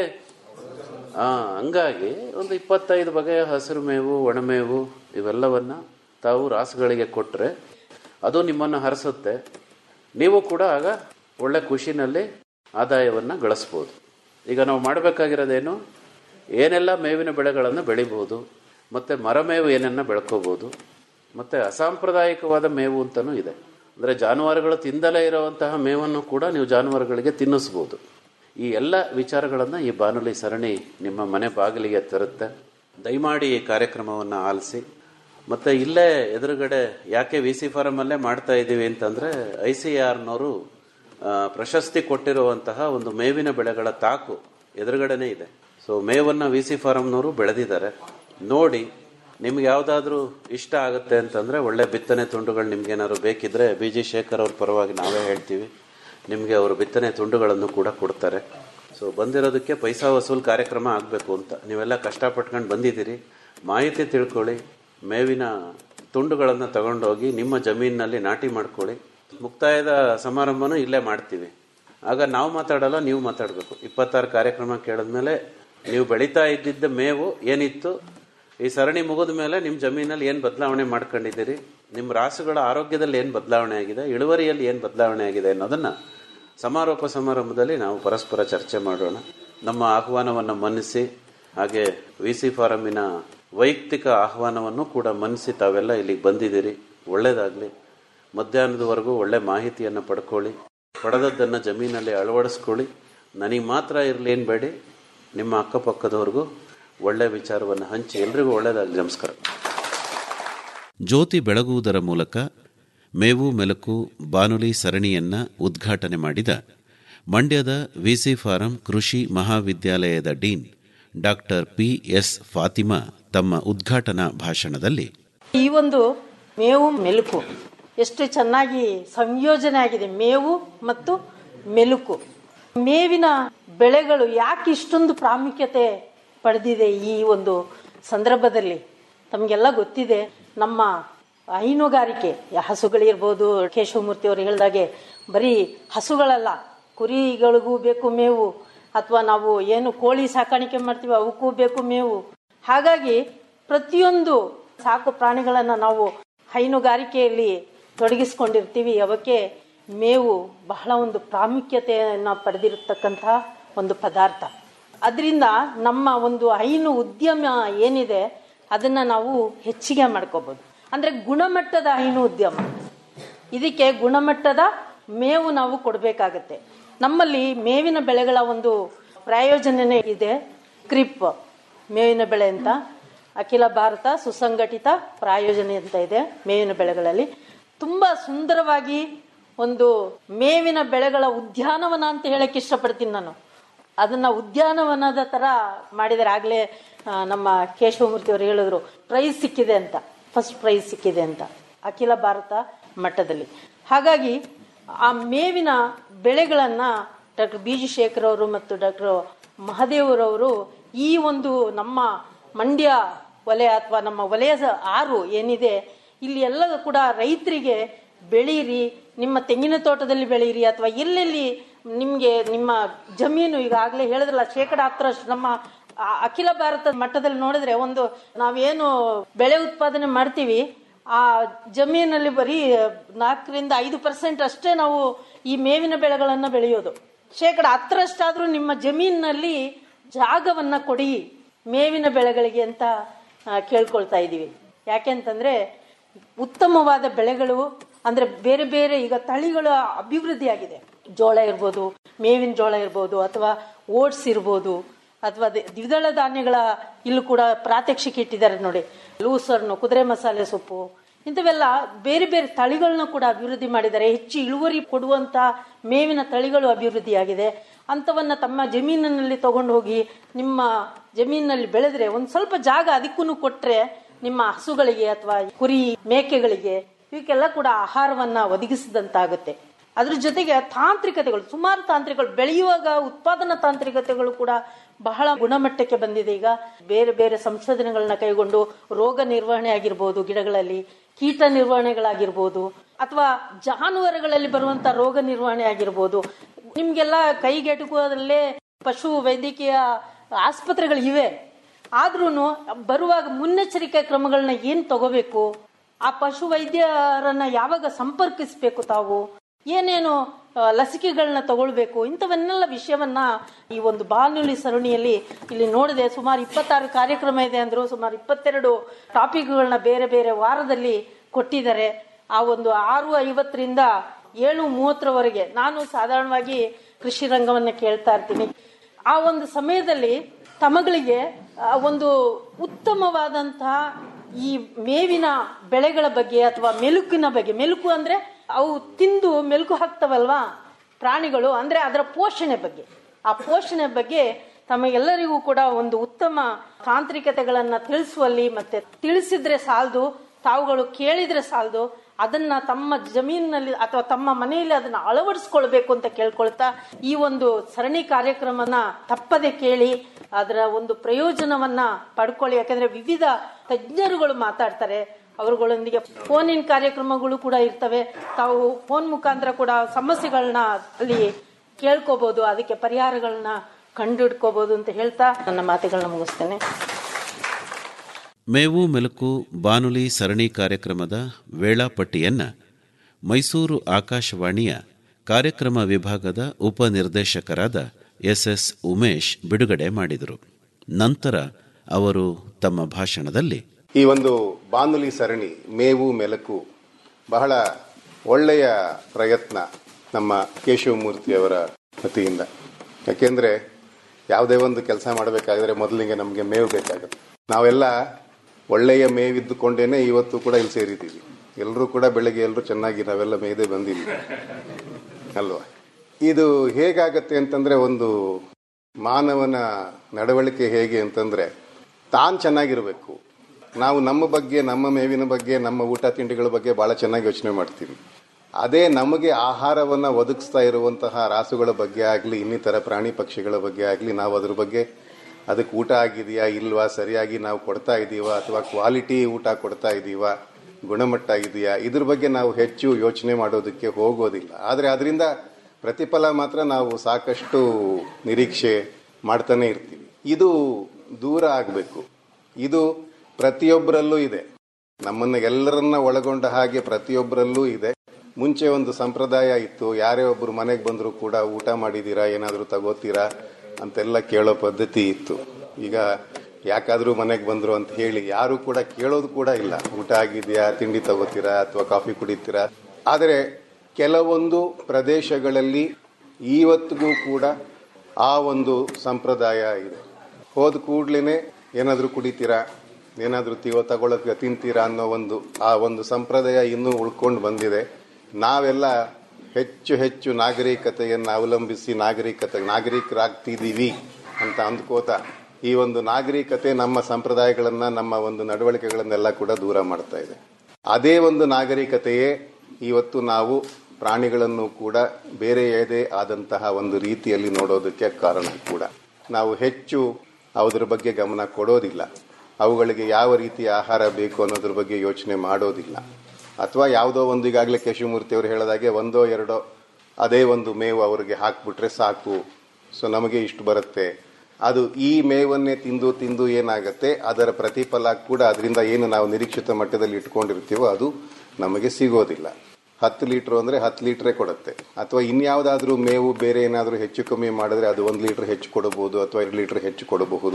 ಆ ಹಂಗಾಗಿ ಒಂದು ಇಪ್ಪತ್ತೈದು ಬಗೆಯ ಹಸಿರು ಮೇವು ಒಣಮೇವು ಇವೆಲ್ಲವನ್ನ ತಾವು ರಾಸುಗಳಿಗೆ ಕೊಟ್ಟರೆ ಅದು ನಿಮ್ಮನ್ನು ಹರಿಸುತ್ತೆ ನೀವು ಕೂಡ ಆಗ ಒಳ್ಳೆ ಖುಷಿನಲ್ಲಿ ಆದಾಯವನ್ನು ಗಳಿಸ್ಬೋದು ಈಗ ನಾವು ಮಾಡಬೇಕಾಗಿರೋದೇನು ಏನೆಲ್ಲ ಮೇವಿನ ಬೆಳೆಗಳನ್ನು ಬೆಳಿಬೋದು ಮತ್ತು ಮರಮೇವು ಏನನ್ನ ಬೆಳ್ಕೋಬೋದು ಮತ್ತು ಅಸಾಂಪ್ರದಾಯಿಕವಾದ ಮೇವು ಅಂತಲೂ ಇದೆ ಅಂದರೆ ಜಾನುವಾರುಗಳು ತಿಂದಲೇ ಇರುವಂತಹ ಮೇವನ್ನು ಕೂಡ ನೀವು ಜಾನುವಾರುಗಳಿಗೆ ತಿನ್ನಿಸ್ಬೋದು ಈ ಎಲ್ಲ ವಿಚಾರಗಳನ್ನು ಈ ಬಾನುಲಿ ಸರಣಿ ನಿಮ್ಮ ಮನೆ ಬಾಗಿಲಿಗೆ ತರುತ್ತೆ ದಯಮಾಡಿ ಈ ಕಾರ್ಯಕ್ರಮವನ್ನು ಆಲಿಸಿ ಮತ್ತು ಇಲ್ಲೇ ಎದುರುಗಡೆ ಯಾಕೆ ವಿ ಸಿ ಫಾರಮಲ್ಲೇ ಮಾಡ್ತಾ ಇದ್ದೀವಿ ಅಂತಂದರೆ ಐ ಸಿ ಆರ್ನವರು ಪ್ರಶಸ್ತಿ ಕೊಟ್ಟಿರುವಂತಹ ಒಂದು ಮೇವಿನ ಬೆಳೆಗಳ ತಾಕು ಎದುರುಗಡೆನೇ ಇದೆ ಸೊ ಮೇವನ್ನು ವಿ ಸಿ ಫಾರಮ್ನವರು ಬೆಳೆದಿದ್ದಾರೆ ನೋಡಿ ನಿಮ್ಗೆ ಯಾವುದಾದ್ರೂ ಇಷ್ಟ ಆಗುತ್ತೆ ಅಂತಂದರೆ ಒಳ್ಳೆ ಬಿತ್ತನೆ ತುಂಡುಗಳು ನಿಮ್ಗೇನಾದ್ರು ಬೇಕಿದ್ರೆ ಬಿ ಜಿ ಶೇಖರ್ ಅವ್ರ ಪರವಾಗಿ ನಾವೇ ಹೇಳ್ತೀವಿ ನಿಮಗೆ ಅವರು ಬಿತ್ತನೆ ತುಂಡುಗಳನ್ನು ಕೂಡ ಕೊಡ್ತಾರೆ ಸೊ ಬಂದಿರೋದಕ್ಕೆ ಪೈಸಾ ವಸೂಲ್ ಕಾರ್ಯಕ್ರಮ ಆಗಬೇಕು ಅಂತ ನೀವೆಲ್ಲ ಕಷ್ಟಪಟ್ಕೊಂಡು ಬಂದಿದ್ದೀರಿ ಮಾಹಿತಿ ತಿಳ್ಕೊಳ್ಳಿ ಮೇವಿನ ತುಂಡುಗಳನ್ನು ತಗೊಂಡೋಗಿ ನಿಮ್ಮ ಜಮೀನಿನಲ್ಲಿ ನಾಟಿ ಮಾಡ್ಕೊಳ್ಳಿ ಮುಕ್ತಾಯದ ಸಮಾರಂಭನೂ ಇಲ್ಲೇ ಮಾಡ್ತೀವಿ ಆಗ ನಾವು ಮಾತಾಡಲ್ಲ ನೀವು ಮಾತಾಡಬೇಕು ಇಪ್ಪತ್ತಾರು ಕಾರ್ಯಕ್ರಮ ಕೇಳಿದ್ಮೇಲೆ ನೀವು ಬೆಳೀತಾ ಇದ್ದಿದ್ದ ಮೇವು ಏನಿತ್ತು ಈ ಸರಣಿ ಮುಗಿದ ಮೇಲೆ ನಿಮ್ಮ ಜಮೀನಲ್ಲಿ ಏನು ಬದಲಾವಣೆ ಮಾಡ್ಕೊಂಡಿದ್ದೀರಿ ನಿಮ್ಮ ರಾಸುಗಳ ಆರೋಗ್ಯದಲ್ಲಿ ಏನು ಬದಲಾವಣೆ ಆಗಿದೆ ಇಳುವರಿಯಲ್ಲಿ ಏನು ಬದಲಾವಣೆ ಆಗಿದೆ ಅನ್ನೋದನ್ನು ಸಮಾರೋಪ ಸಮಾರಂಭದಲ್ಲಿ ನಾವು ಪರಸ್ಪರ ಚರ್ಚೆ ಮಾಡೋಣ ನಮ್ಮ ಆಹ್ವಾನವನ್ನು ಮನ್ನಿಸಿ ಹಾಗೆ ವಿ ಸಿ ಫಾರಮಿನ ವೈಯಕ್ತಿಕ ಆಹ್ವಾನವನ್ನು ಕೂಡ ಮನ್ನಿಸಿ ತಾವೆಲ್ಲ ಇಲ್ಲಿಗೆ ಬಂದಿದ್ದೀರಿ ಒಳ್ಳೇದಾಗಲಿ ಮಧ್ಯಾಹ್ನದವರೆಗೂ ಒಳ್ಳೆ ಮಾಹಿತಿಯನ್ನು ಪಡ್ಕೊಳ್ಳಿ ಪಡೆದದ್ದನ್ನು ಜಮೀನಲ್ಲಿ ಅಳವಡಿಸ್ಕೊಳ್ಳಿ ನನಗೆ ಮಾತ್ರ ಇರಲಿ ಏನು ಬೇಡಿ ನಿಮ್ಮ ಅಕ್ಕಪಕ್ಕದವ್ರಿಗೂ ಒಳ್ಳೆಯ ವಿಚಾರವನ್ನು ಹಂಚಿ ಎಲ್ರಿಗೂ ಒಳ್ಳೆಯದಾಗಲಿ ನಮಸ್ಕಾರ
ಜ್ಯೋತಿ ಬೆಳಗುವುದರ ಮೂಲಕ ಮೇವು ಮೆಲುಕು ಬಾನುಲಿ ಸರಣಿಯನ್ನ ಉದ್ಘಾಟನೆ ಮಾಡಿದ ಮಂಡ್ಯದ ವಿಸಿ ಫಾರಂ ಕೃಷಿ ಮಹಾವಿದ್ಯಾಲಯದ dean doctor P S Fatima ತಮ್ಮ ಉದ್ಘಾಟನಾ ಭಾಷಣದಲ್ಲಿ
ಈ ಒಂದು ಮೇವು ಮೆಲುಕು ಎಷ್ಟು ಚೆನ್ನಾಗಿ ಸಂಯೋಜನೆ ಆಗಿದೆ ಮೇವು ಮತ್ತು ಮೆಲುಕು ಮೇವಿನ ಬೆಳೆಗಳು ಯಾಕೆ ಇಷ್ಟೊಂದು ಪ್ರಾಮುಖ್ಯತೆ ಪಡೆದಿದೆ ಈ ಒಂದು ಸಂದರ್ಭದಲ್ಲಿ ತಮಗೆಲ್ಲ ಗೊತ್ತಿದೆ ನಮ್ಮ ಹೈನುಗಾರಿಕೆ ಹಸುಗಳಿರ್ಬೋದು ಕೇಶವಮೂರ್ತಿ ಅವರು ಹೇಳಿದಾಗೆ ಬರೀ ಹಸುಗಳಲ್ಲ ಕುರಿಗಳಿಗೂ ಬೇಕು ಮೇವು ಅಥವಾ ನಾವು ಏನು ಕೋಳಿ ಸಾಕಾಣಿಕೆ ಮಾಡ್ತೀವಿ ಅವಕ್ಕೂ ಬೇಕು ಮೇವು ಹಾಗಾಗಿ ಪ್ರತಿಯೊಂದು ಸಾಕು ಪ್ರಾಣಿಗಳನ್ನು ನಾವು ಹೈನುಗಾರಿಕೆಯಲ್ಲಿ ತೊಡಗಿಸ್ಕೊಂಡಿರ್ತೀವಿ ಅವಕ್ಕೆ ಮೇವು ಬಹಳ ಒಂದು ಪ್ರಾಮುಖ್ಯತೆಯನ್ನು ಪಡೆದಿರತಕ್ಕಂತಹ ಒಂದು ಪದಾರ್ಥ ಅದರಿಂದ ನಮ್ಮ ಒಂದು ಹೈನು ಉದ್ಯಮ ಏನಿದೆ ಅದನ್ನು ನಾವು ಹೆಚ್ಚಿಗೆ ಮಾಡ್ಕೋಬೋದು ಅಂದರೆ ಗುಣಮಟ್ಟದ ಹೈನು ಉದ್ಯಮ ಇದಕ್ಕೆ ಗುಣಮಟ್ಟದ ಮೇವು ನಾವು ಕೊಡಬೇಕಾಗತ್ತೆ ನಮ್ಮಲ್ಲಿ ಮೇವಿನ ಬೆಳೆಗಳ ಒಂದು ಪ್ರಾಯೋಜನೆ ಇದೆ ಕ್ರಿಪ್ ಮೇವಿನ ಬೆಳೆ ಅಂತ ಅಖಿಲ ಭಾರತ ಸುಸಂಘಟಿತ ಪ್ರಾಯೋಜನೆ ಅಂತ ಇದೆ ಮೇವಿನ ಬೆಳೆಗಳಲ್ಲಿ ತುಂಬ ಸುಂದರವಾಗಿ ಒಂದು ಮೇವಿನ ಬೆಳೆಗಳ ಉದ್ಯಾನವನ ಅಂತ ಹೇಳಕ್ಕೆ ಇಷ್ಟಪಡ್ತೀನಿ ನಾನು ಅದನ್ನ ಉದ್ಯಾನವನದ ತರ ಮಾಡಿದರೆ ಆಗ್ಲೇ ಆ, ನಮ್ಮ ಕೇಶವಮೂರ್ತಿ ಅವರು ಹೇಳಿದ್ರು ಪ್ರೈಸ್ ಸಿಕ್ಕಿದೆ ಅಂತ ಫಸ್ಟ್ ಪ್ರೈಸ್ ಸಿಕ್ಕಿದೆ ಅಂತ ಅಖಿಲ ಭಾರತ ಮಟ್ಟದಲ್ಲಿ ಹಾಗಾಗಿ ಆ ಮೇವಿನ ಬೆಳೆಗಳನ್ನ ಡಾಕ್ಟರ್ ಬಿ ಜಿ ಶೇಖರ್ ಅವರು ಮತ್ತು ಡಾಕ್ಟರ್ ಮಹದೇವರವರು ಈ ಒಂದು ನಮ್ಮ ಮಂಡ್ಯ ವಲಯ ಅಥವಾ ನಮ್ಮ ವಲಯದ ಆರು ಏನಿದೆ ಇಲ್ಲಿ ಎಲ್ಲ ಕೂಡ ರೈತರಿಗೆ ಬೆಳೀರಿ ನಿಮ್ಮ ತೆಂಗಿನ ತೋಟದಲ್ಲಿ ಬೆಳೀರಿ ಅಥವಾ ಎಲ್ಲೆಲ್ಲಿ ನಿಮಗೆ ನಿಮ್ಮ ಜಮೀನು ಈಗಾಗಲೇ ಹೇಳಿದ್ರಲ್ಲ ಶೇಕಡ ಹತ್ತರಷ್ಟು ನಮ್ಮ ಆ ಅಖಿಲ ಭಾರತ ಮಟ್ಟದಲ್ಲಿ ನೋಡಿದ್ರೆ ಒಂದು ನಾವೇನು ಬೆಳೆ ಉತ್ಪಾದನೆ ಮಾಡ್ತೀವಿ ಆ ಜಮೀನಲ್ಲಿ ಬರೀ ನಾಲ್ಕರಿಂದ ಐದು ಪರ್ಸೆಂಟ್ ಅಷ್ಟೇ ನಾವು ಈ ಮೇವಿನ ಬೆಳೆಗಳನ್ನ ಬೆಳೆಯೋದು ಶೇಕಡ ಹತ್ತರಷ್ಟಾದ್ರೂ ನಿಮ್ಮ ಜಮೀನಿನಲ್ಲಿ ಜಾಗವನ್ನ ಕೊಡಿ ಮೇವಿನ ಬೆಳೆಗಳಿಗೆ ಅಂತ ಆ, ಕೇಳ್ಕೊಳ್ತಾ ಇದ್ದೀವಿ ಯಾಕೆಂತಂದ್ರೆ ಉತ್ತಮವಾದ ಬೆಳೆಗಳು ಅಂದ್ರೆ ಬೇರೆ ಬೇರೆ ಈಗ ತಳಿಗಳ ಅಭಿವೃದ್ಧಿ ಆಗಿದೆ ಜೋಳ ಇರ್ಬೋದು ಮೇವಿನ ಜೋಳ ಇರ್ಬೋದು ಅಥವಾ ಓಟ್ಸ್ ಇರ್ಬೋದು ಅಥವಾ ದಿ- ದ್ವಿದಳ ಧಾನ್ಯಗಳ ಇಲ್ಲೂ ಕೂಡ ಪ್ರಾತ್ಯಕ್ಷಿಕೆ ಇಟ್ಟಿದ್ದಾರೆ ನೋಡಿ ಲೂಸರ್ನು ಕುದುರೆ ಮಸಾಲೆ ಸೊಪ್ಪು ಇಂಥವೆಲ್ಲ ಬೇರೆ ಬೇರೆ ತಳಿಗಳನ್ನ ಕೂಡ ಅಭಿವೃದ್ಧಿ ಮಾಡಿದ್ದಾರೆ ಹೆಚ್ಚು ಇಳುವರಿ ಕೊಡುವಂತ ಮೇವಿನ ತಳಿಗಳು ಅಭಿವೃದ್ಧಿಯಾಗಿದೆ ಅಂಥವನ್ನ ತಮ್ಮ ಜಮೀನಿನಲ್ಲಿ ತಗೊಂಡು ಹೋಗಿ ನಿಮ್ಮ ಜಮೀನಿನಲ್ಲಿ ಬೆಳೆದ್ರೆ ಒಂದ್ ಸ್ವಲ್ಪ ಜಾಗ ಅದಕ್ಕೂ ಕೊಟ್ರೆ ನಿಮ್ಮ ಹಸುಗಳಿಗೆ ಅಥವಾ ಕುರಿ ಮೇಕೆಗಳಿಗೆ ಇವಕ್ಕೆಲ್ಲ ಕೂಡ ಆಹಾರವನ್ನ ಒದಗಿಸಿದಂತಾಗುತ್ತೆ ಅದ್ರ ಜೊತೆಗೆ ತಾಂತ್ರಿಕತೆಗಳು ಸುಮಾರು ತಾಂತ್ರಿಕಗಳು ಬೆಳೆಯುವಾಗ ಉತ್ಪಾದನಾ ತಾಂತ್ರಿಕತೆಗಳು ಕೂಡ ಬಹಳ ಗುಣಮಟ್ಟಕ್ಕೆ ಬಂದಿದೆ ಈಗ ಬೇರೆ ಬೇರೆ ಸಂಶೋಧನೆಗಳನ್ನ ಕೈಗೊಂಡು ರೋಗ ನಿರ್ವಹಣೆ ಆಗಿರ್ಬೋದು ಗಿಡಗಳಲ್ಲಿ ಕೀಟ ನಿರ್ವಹಣೆಗಳಾಗಿರ್ಬೋದು ಅಥವಾ ಜಾನುವಾರುಗಳಲ್ಲಿ ಬರುವಂತ ರೋಗ ನಿರ್ವಹಣೆ ಆಗಿರ್ಬೋದು ನಿಮ್ಗೆಲ್ಲ ಕೈಗೆಟುಕುವುದರಲ್ಲೇ ಪಶು ವೈದ್ಯಕೀಯ ಆಸ್ಪತ್ರೆಗಳು ಇವೆ ಆದ್ರೂ ಬರುವಾಗ ಮುನ್ನೆಚ್ಚರಿಕೆ ಕ್ರಮಗಳನ್ನ ಏನ್ ತಗೋಬೇಕು ಆ ಪಶು ವೈದ್ಯರನ್ನ ಯಾವಾಗ ಸಂಪರ್ಕಿಸಬೇಕು ತಾವು ಏನೇನು ಆ, ಲಸಿಕೆಗಳನ್ನ ತಗೊಳ್ಬೇಕು ಇಂಥವನ್ನೆಲ್ಲ ವಿಷಯವನ್ನ ಈ ಒಂದು ಬಾನುಲಿ ಸರಣಿಯಲ್ಲಿ ಇಲ್ಲಿ ನೋಡಿದೆ ಸುಮಾರು ಇಪ್ಪತ್ತಾರು ಕಾರ್ಯಕ್ರಮ ಇದೆ ಅಂದ್ರು ಸುಮಾರು ಇಪ್ಪತ್ತೆರಡು ಟಾಪಿಕ್ಗಳನ್ನ ಬೇರೆ ಬೇರೆ ವಾರದಲ್ಲಿ ಕೊಟ್ಟಿದ್ದಾರೆ ಆ ಒಂದು ಆರು ಐವತ್ತರಿಂದ ಏಳು ಮೂವತ್ತರವರೆಗೆ ನಾನು ಸಾಧಾರಣವಾಗಿ ಕೃಷಿ ರಂಗವನ್ನ ಕೇಳ್ತಾ ಇರ್ತೀನಿ ಆ ಒಂದು ಸಮಯದಲ್ಲಿ ತಮಗಳಿಗೆ ಆ, ಒಂದು ಉತ್ತಮವಾದಂತಹ ಈ ಮೇವಿನ ಬೆಳೆಗಳ ಬಗ್ಗೆ ಅಥವಾ ಮೆಲುಕಿನ ಬಗ್ಗೆ ಮೆಲುಕು ಅಂದ್ರೆ ಅವು ತಿಂದು ಮೆಲುಕು ಹಾಕ್ತವಲ್ವಾ ಪ್ರಾಣಿಗಳು ಅಂದ್ರೆ ಅದರ ಪೋಷಣೆ ಬಗ್ಗೆ ಆ ಪೋಷಣೆ ಬಗ್ಗೆ ತಮಗೆಲ್ಲರಿಗೂ ಕೂಡ ಒಂದು ಉತ್ತಮ ತಾಂತ್ರಿಕತೆಗಳನ್ನ ತಿಳಿಸುವಲ್ಲಿ ಮತ್ತೆ ತಿಳಿಸಿದ್ರೆ ಸಾಲದು ತಾವುಗಳು ಕೇಳಿದ್ರೆ ಸಾಲದು ಅದನ್ನ ತಮ್ಮ ಜಮೀನಿನಲ್ಲಿ ಅಥವಾ ತಮ್ಮ ಮನೆಯಲ್ಲಿ ಅದನ್ನ ಅಳವಡಿಸ್ಕೊಳ್ಬೇಕು ಅಂತ ಕೇಳ್ಕೊಳ್ತಾ ಈ ಒಂದು ಸರಣಿ ಕಾರ್ಯಕ್ರಮನ ತಪ್ಪದೆ ಕೇಳಿ ಅದರ ಒಂದು ಪ್ರಯೋಜನವನ್ನ ಪಡ್ಕೊಳ್ಳಿ ಯಾಕಂದ್ರೆ ವಿವಿಧ ತಜ್ಞರುಗಳು ಮಾತಾಡ್ತಾರೆ ಅವರುಗಳೊಂದಿಗೆ ಫೋನ್ ಇನ್ ಕಾರ್ಯಕ್ರಮಗಳು ಕೂಡ ಇರ್ತವೆ ತಾವು ಫೋನ್ ಮುಖಾಂತರ ಕೂಡ ಸಮಸ್ಯೆಗಳನ್ನ ಅಲ್ಲಿ ಕೇಳ್ಕೋಬಹುದು ಅದಕ್ಕೆ ಪರಿಹಾರಗಳನ್ನ ಕಂಡುಹಿಡ್ಕೋಬಹುದು ಅಂತ ಹೇಳ್ತಾ ನನ್ನ ಮಾತುಗಳನ್ನ ಮುಗಿಸ್ತೇನೆ
ಮೇವು ಮೆಲುಕು ಬಾನುಲಿ ಸರಣಿ ಕಾರ್ಯಕ್ರಮದ ವೇಳಾಪಟ್ಟಿಯನ್ನ ಮೈಸೂರು ಆಕಾಶವಾಣಿಯ ಕಾರ್ಯಕ್ರಮ ವಿಭಾಗದ ಉಪನಿರ್ದೇಶಕರಾದ ಎಸ್ಎಸ್ ಉಮೇಶ್ ಬಿಡುಗಡೆ ಮಾಡಿದರು ನಂತರ ಅವರು ತಮ್ಮ ಭಾಷಣದಲ್ಲಿ
ಈ ಒಂದು ಬಾನುಲಿ ಸರಣಿ ಮೇವು ಮೆಲಕು ಬಹಳ ಒಳ್ಳೆಯ ಪ್ರಯತ್ನ ನಮ್ಮ ಕೇಶವಮೂರ್ತಿಯವರ ವತಿಯಿಂದ ಯಾಕೆಂದರೆ ಯಾವುದೇ ಒಂದು ಕೆಲಸ ಮಾಡಬೇಕಾದ್ರೆ ಮೊದಲಿಗೆ ನಮಗೆ ಮೇವು ಬೇಕಾಗುತ್ತೆ ನಾವೆಲ್ಲ ಒಳ್ಳೆಯ ಮೇವಿದ್ದುಕೊಂಡೇನೆ ಇವತ್ತು ಕೂಡ ಇಲ್ಲಿ ಸೇರಿದ್ದೀವಿ ಎಲ್ಲರೂ ಕೂಡ ಬೆಳಗ್ಗೆ ಎಲ್ಲರೂ ಚೆನ್ನಾಗಿ ನಾವೆಲ್ಲ ಮೇಯ್ದೆ ಬಂದಿದ್ದೀವಿ ಅಲ್ವಾ ಇದು ಹೇಗಾಗತ್ತೆ ಅಂತಂದ್ರೆ ಒಂದು ಮಾನವನ ನಡವಳಿಕೆ ಹೇಗೆ ಅಂತಂದ್ರೆ ತಾನು ಚೆನ್ನಾಗಿರಬೇಕು ನಾವು ನಮ್ಮ ಬಗ್ಗೆ ನಮ್ಮ ಮೇವಿನ ಬಗ್ಗೆ ನಮ್ಮ ಊಟ ತಿಂಡಿಗಳ ಬಗ್ಗೆ ಬಹಳ ಚೆನ್ನಾಗಿ ಯೋಚನೆ ಮಾಡ್ತೀವಿ ಅದೇ ನಮಗೆ ಆಹಾರವನ್ನ ಒದಗಿಸ್ತಾ ಇರುವಂತಹ ರಾಸುಗಳ ಬಗ್ಗೆ ಆಗಲಿ ಇನ್ನಿತರ ಪ್ರಾಣಿ ಪಕ್ಷಿಗಳ ಬಗ್ಗೆ ಆಗಲಿ ನಾವು ಅದ್ರ ಬಗ್ಗೆ ಅದಕ್ಕೆ ಊಟ ಆಗಿದೆಯಾ ಇಲ್ವಾ ಸರಿಯಾಗಿ ನಾವು ಕೊಡ್ತಾ ಇದ್ದೀವಾ ಅಥವಾ ಕ್ವಾಲಿಟಿ ಊಟ ಕೊಡ್ತಾ ಇದ್ದೀವಾ ಗುಣಮಟ್ಟ ಇದೆಯಾ ಇದ್ರ ಬಗ್ಗೆ ನಾವು ಹೆಚ್ಚು ಯೋಚನೆ ಮಾಡೋದಕ್ಕೆ ಹೋಗೋದಿಲ್ಲ ಆದರೆ ಅದರಿಂದ ಪ್ರತಿಫಲ ಮಾತ್ರ ನಾವು ಸಾಕಷ್ಟು ನಿರೀಕ್ಷೆ ಮಾಡ್ತಾನೆ ಇರ್ತೀವಿ ಇದು ದೂರ ಆಗಬೇಕು ಇದು ಪ್ರತಿಯೊಬ್ಬರಲ್ಲೂ ಇದೆ ನಮ್ಮನ್ನ ಎಲ್ಲರನ್ನ ಒಳಗೊಂಡ ಹಾಗೆ ಪ್ರತಿಯೊಬ್ಬರಲ್ಲೂ ಇದೆ ಮುಂಚೆ ಒಂದು ಸಂಪ್ರದಾಯ ಇತ್ತು ಯಾರೇ ಒಬ್ರು ಮನೆಗೆ ಬಂದರೂ ಕೂಡ ಊಟ ಮಾಡಿದೀರಾ ಏನಾದರೂ ತಗೋತೀರಾ ಅಂತೆಲ್ಲ ಕೇಳೋ ಪದ್ಧತಿ ಇತ್ತು ಈಗ ಯಾಕಾದ್ರೂ ಮನೆಗೆ ಬಂದ್ರು ಅಂತ ಹೇಳಿ ಯಾರು ಕೂಡ ಕೇಳೋದು ಕೂಡ ಇಲ್ಲ ಊಟ ಆಗಿದೆಯಾ ತಿಂಡಿ ತಗೋತೀರಾ ಅಥವಾ ಕಾಫಿ ಕುಡಿತೀರಾ ಆದರೆ ಕೆಲವೊಂದು ಪ್ರದೇಶಗಳಲ್ಲಿ ಇವತ್ತಿಗೂ ಕೂಡ ಆ ಒಂದು ಸಂಪ್ರದಾಯ ಇದೆ ಹೋದ ಕೂಡ್ಲೇನೆ ಏನಾದರೂ ಕುಡಿತೀರಾ ಏನಾದರೂ ತೀವೋ ತಗೊಳಕ್ಕೆ ತಿಂತೀರಾ ಅನ್ನೋ ಒಂದು ಆ ಒಂದು ಸಂಪ್ರದಾಯ ಇನ್ನೂ ಉಳ್ಕೊಂಡು ಬಂದಿದೆ ನಾವೆಲ್ಲ ಹೆಚ್ಚು ಹೆಚ್ಚು ನಾಗರಿಕತೆಯನ್ನು ಅವಲಂಬಿಸಿ ನಾಗರಿಕತೆ ನಾಗರಿಕರಾಗ್ತಿದ್ದೀವಿ ಅಂತ ಅಂದ್ಕೋತಾ ಈ ಒಂದು ನಾಗರಿಕತೆ ನಮ್ಮ ಸಂಪ್ರದಾಯಗಳನ್ನ ನಮ್ಮ ಒಂದು ನಡವಳಿಕೆಗಳನ್ನೆಲ್ಲ ಕೂಡ ದೂರ ಮಾಡ್ತಾ ಇದೆ ಅದೇ ಒಂದು ನಾಗರಿಕತೆಯೇ ಇವತ್ತು ನಾವು ಪ್ರಾಣಿಗಳನ್ನು ಕೂಡ ಬೇರೆಯದೇ ಆದಂತಹ ಒಂದು ರೀತಿಯಲ್ಲಿ ನೋಡೋದಕ್ಕೆ ಕಾರಣ ಕೂಡ ನಾವು ಹೆಚ್ಚು ಅದ್ರ ಬಗ್ಗೆ ಗಮನ ಕೊಡೋದಿಲ್ಲ ಅವುಗಳಿಗೆ ಯಾವ ರೀತಿಯ ಆಹಾರ ಬೇಕು ಅನ್ನೋದ್ರ ಬಗ್ಗೆ ಯೋಚನೆ ಮಾಡೋದಿಲ್ಲ ಅಥವಾ ಯಾವುದೋ ಒಂದು ಈಗಾಗಲೇ ಕೇಶವಮೂರ್ತಿ ಅವರು ಹೇಳದಾಗೆ ಒಂದೋ ಎರಡೋ ಅದೇ ಒಂದು ಮೇವು ಅವರಿಗೆ ಹಾಕ್ಬಿಟ್ರೆ ಸಾಕು ಸೊ ನಮಗೆ ಇಷ್ಟು ಬರುತ್ತೆ ಅದು ಈ ಮೇವನ್ನೇ ತಿಂದು ತಿಂದು ಏನಾಗುತ್ತೆ ಅದರ ಪ್ರತಿಫಲ ಕೂಡ ಅದರಿಂದ ಏನು ನಾವು ನಿರೀಕ್ಷಿತ ಮಟ್ಟದಲ್ಲಿ ಇಟ್ಕೊಂಡಿರ್ತೀವೋ ಅದು ನಮಗೆ ಸಿಗೋದಿಲ್ಲ ಹತ್ತು ಲೀಟರ್ ಅಂದ್ರೆ ಹತ್ತು ಲೀಟ್ರೇ ಕೊಡುತ್ತೆ ಅಥವಾ ಇನ್ಯಾವುದಾದ್ರೂ ಮೇವು ಬೇರೆ ಏನಾದರೂ ಹೆಚ್ಚು ಕಮ್ಮಿ ಮಾಡಿದ್ರೆ ಅದು ಒಂದು ಲೀಟರ್ ಹೆಚ್ಚು ಕೊಡಬಹುದು ಅಥವಾ ಎರಡು ಲೀಟರ್ ಹೆಚ್ಚು ಕೊಡಬಹುದು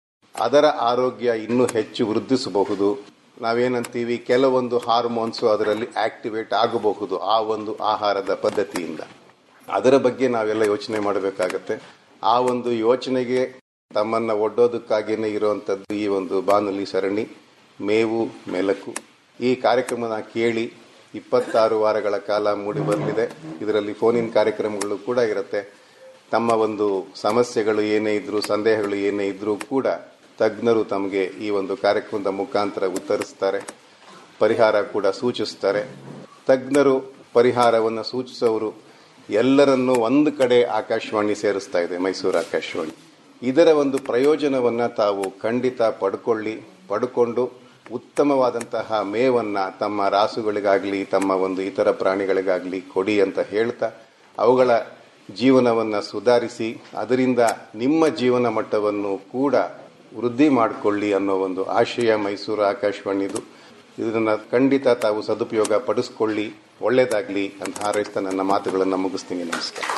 ಅದರ ಆರೋಗ್ಯ ಇನ್ನೂ ಹೆಚ್ಚು ವೃದ್ಧಿಸಬಹುದು ನಾವೇನಂತೀವಿ ಕೆಲವೊಂದು ಹಾರ್ಮೋನ್ಸ್ ಅದರಲ್ಲಿ ಆಕ್ಟಿವೇಟ್ ಆಗಬಹುದು ಆ ಒಂದು ಆಹಾರದ ಪದ್ಧತಿಯಿಂದ ಅದರ ಬಗ್ಗೆ ನಾವೆಲ್ಲ ಯೋಚನೆ ಮಾಡಬೇಕಾಗತ್ತೆ ಆ ಒಂದು ಯೋಚನೆಗೆ ತಮ್ಮನ್ನ ಒಡ್ಡೋದಕ್ಕಾಗಿಯೇ ಇರುವಂತದ್ದು ಈ ಒಂದು ಬಾನುಲಿ ಸರಣಿ ಮೇವು ಮೆಲಕು ಈ ಕಾರ್ಯಕ್ರಮನ ಕೇಳಿ ಇಪ್ಪತ್ತಾರು ವಾರಗಳ ಕಾಲ ಮೂಡಿ ಬರಲಿದೆ ಇದರಲ್ಲಿ ಫೋನಿನ್ ಕಾರ್ಯಕ್ರಮಗಳು ಕೂಡ ಇರುತ್ತೆ ತಮ್ಮ ಒಂದು ಸಮಸ್ಯೆಗಳು ಏನೇ ಇದ್ರೂ ಸಂದೇಹಗಳು ಏನೇ ಇದ್ರೂ ಕೂಡ ತಜ್ಞರು ತಮಗೆ ಈ ಒಂದು ಕಾರ್ಯಕ್ರಮದ ಮುಖಾಂತರ ಉತ್ತರಿಸ್ತಾರೆ ಪರಿಹಾರ ಕೂಡ ಸೂಚಿಸ್ತಾರೆ ತಜ್ಞರು ಪರಿಹಾರವನ್ನು ಸೂಚಿಸೋರು ಎಲ್ಲರನ್ನೂ ಒಂದು ಕಡೆ ಆಕಾಶವಾಣಿ ಸೇರಿಸ್ತಾ ಇದೆ ಮೈಸೂರು ಆಕಾಶವಾಣಿ ಇದರ ಒಂದು ಪ್ರಯೋಜನವನ್ನ ತಾವು ಖಂಡಿತ ಪಡ್ಕೊಳ್ಳಿ ಪಡ್ಕೊಂಡು ಉತ್ತಮವಾದಂತಹ ಮೇವನ್ನ ತಮ್ಮ ರಾಸುಗಳಿಗಾಗ್ಲಿ ತಮ್ಮ ಒಂದು ಇತರ ಪ್ರಾಣಿಗಳಿಗಾಗ್ಲಿ ಕೊಡಿ ಅಂತ ಹೇಳ್ತಾ ಅವುಗಳ ಜೀವನವನ್ನ ಸುಧಾರಿಸಿ ಅದರಿಂದ ನಿಮ್ಮ ಜೀವನ ಮಟ್ಟವನ್ನು ಕೂಡ ವೃದ್ಧಿ ಮಾಡಿಕೊಳ್ಳಿ ಅನ್ನೋ ಒಂದು ಆಶಯ ಮೈಸೂರು ಆಕಾಶವಾಣಿದು ಇದನ್ನ ಖಂಡಿತ ತಾವು ಸದುಪಯೋಗ ಪಡಿಸ್ಕೊಳ್ಳಿ ಒಳ್ಳೇದಾಗ್ಲಿ ಅಂತ ಹಾರೈಸ್ತಾ ನನ್ನ ಮಾತುಗಳನ್ನು ಮುಗಿಸ್ತೀನಿ ನಮಸ್ಕಾರ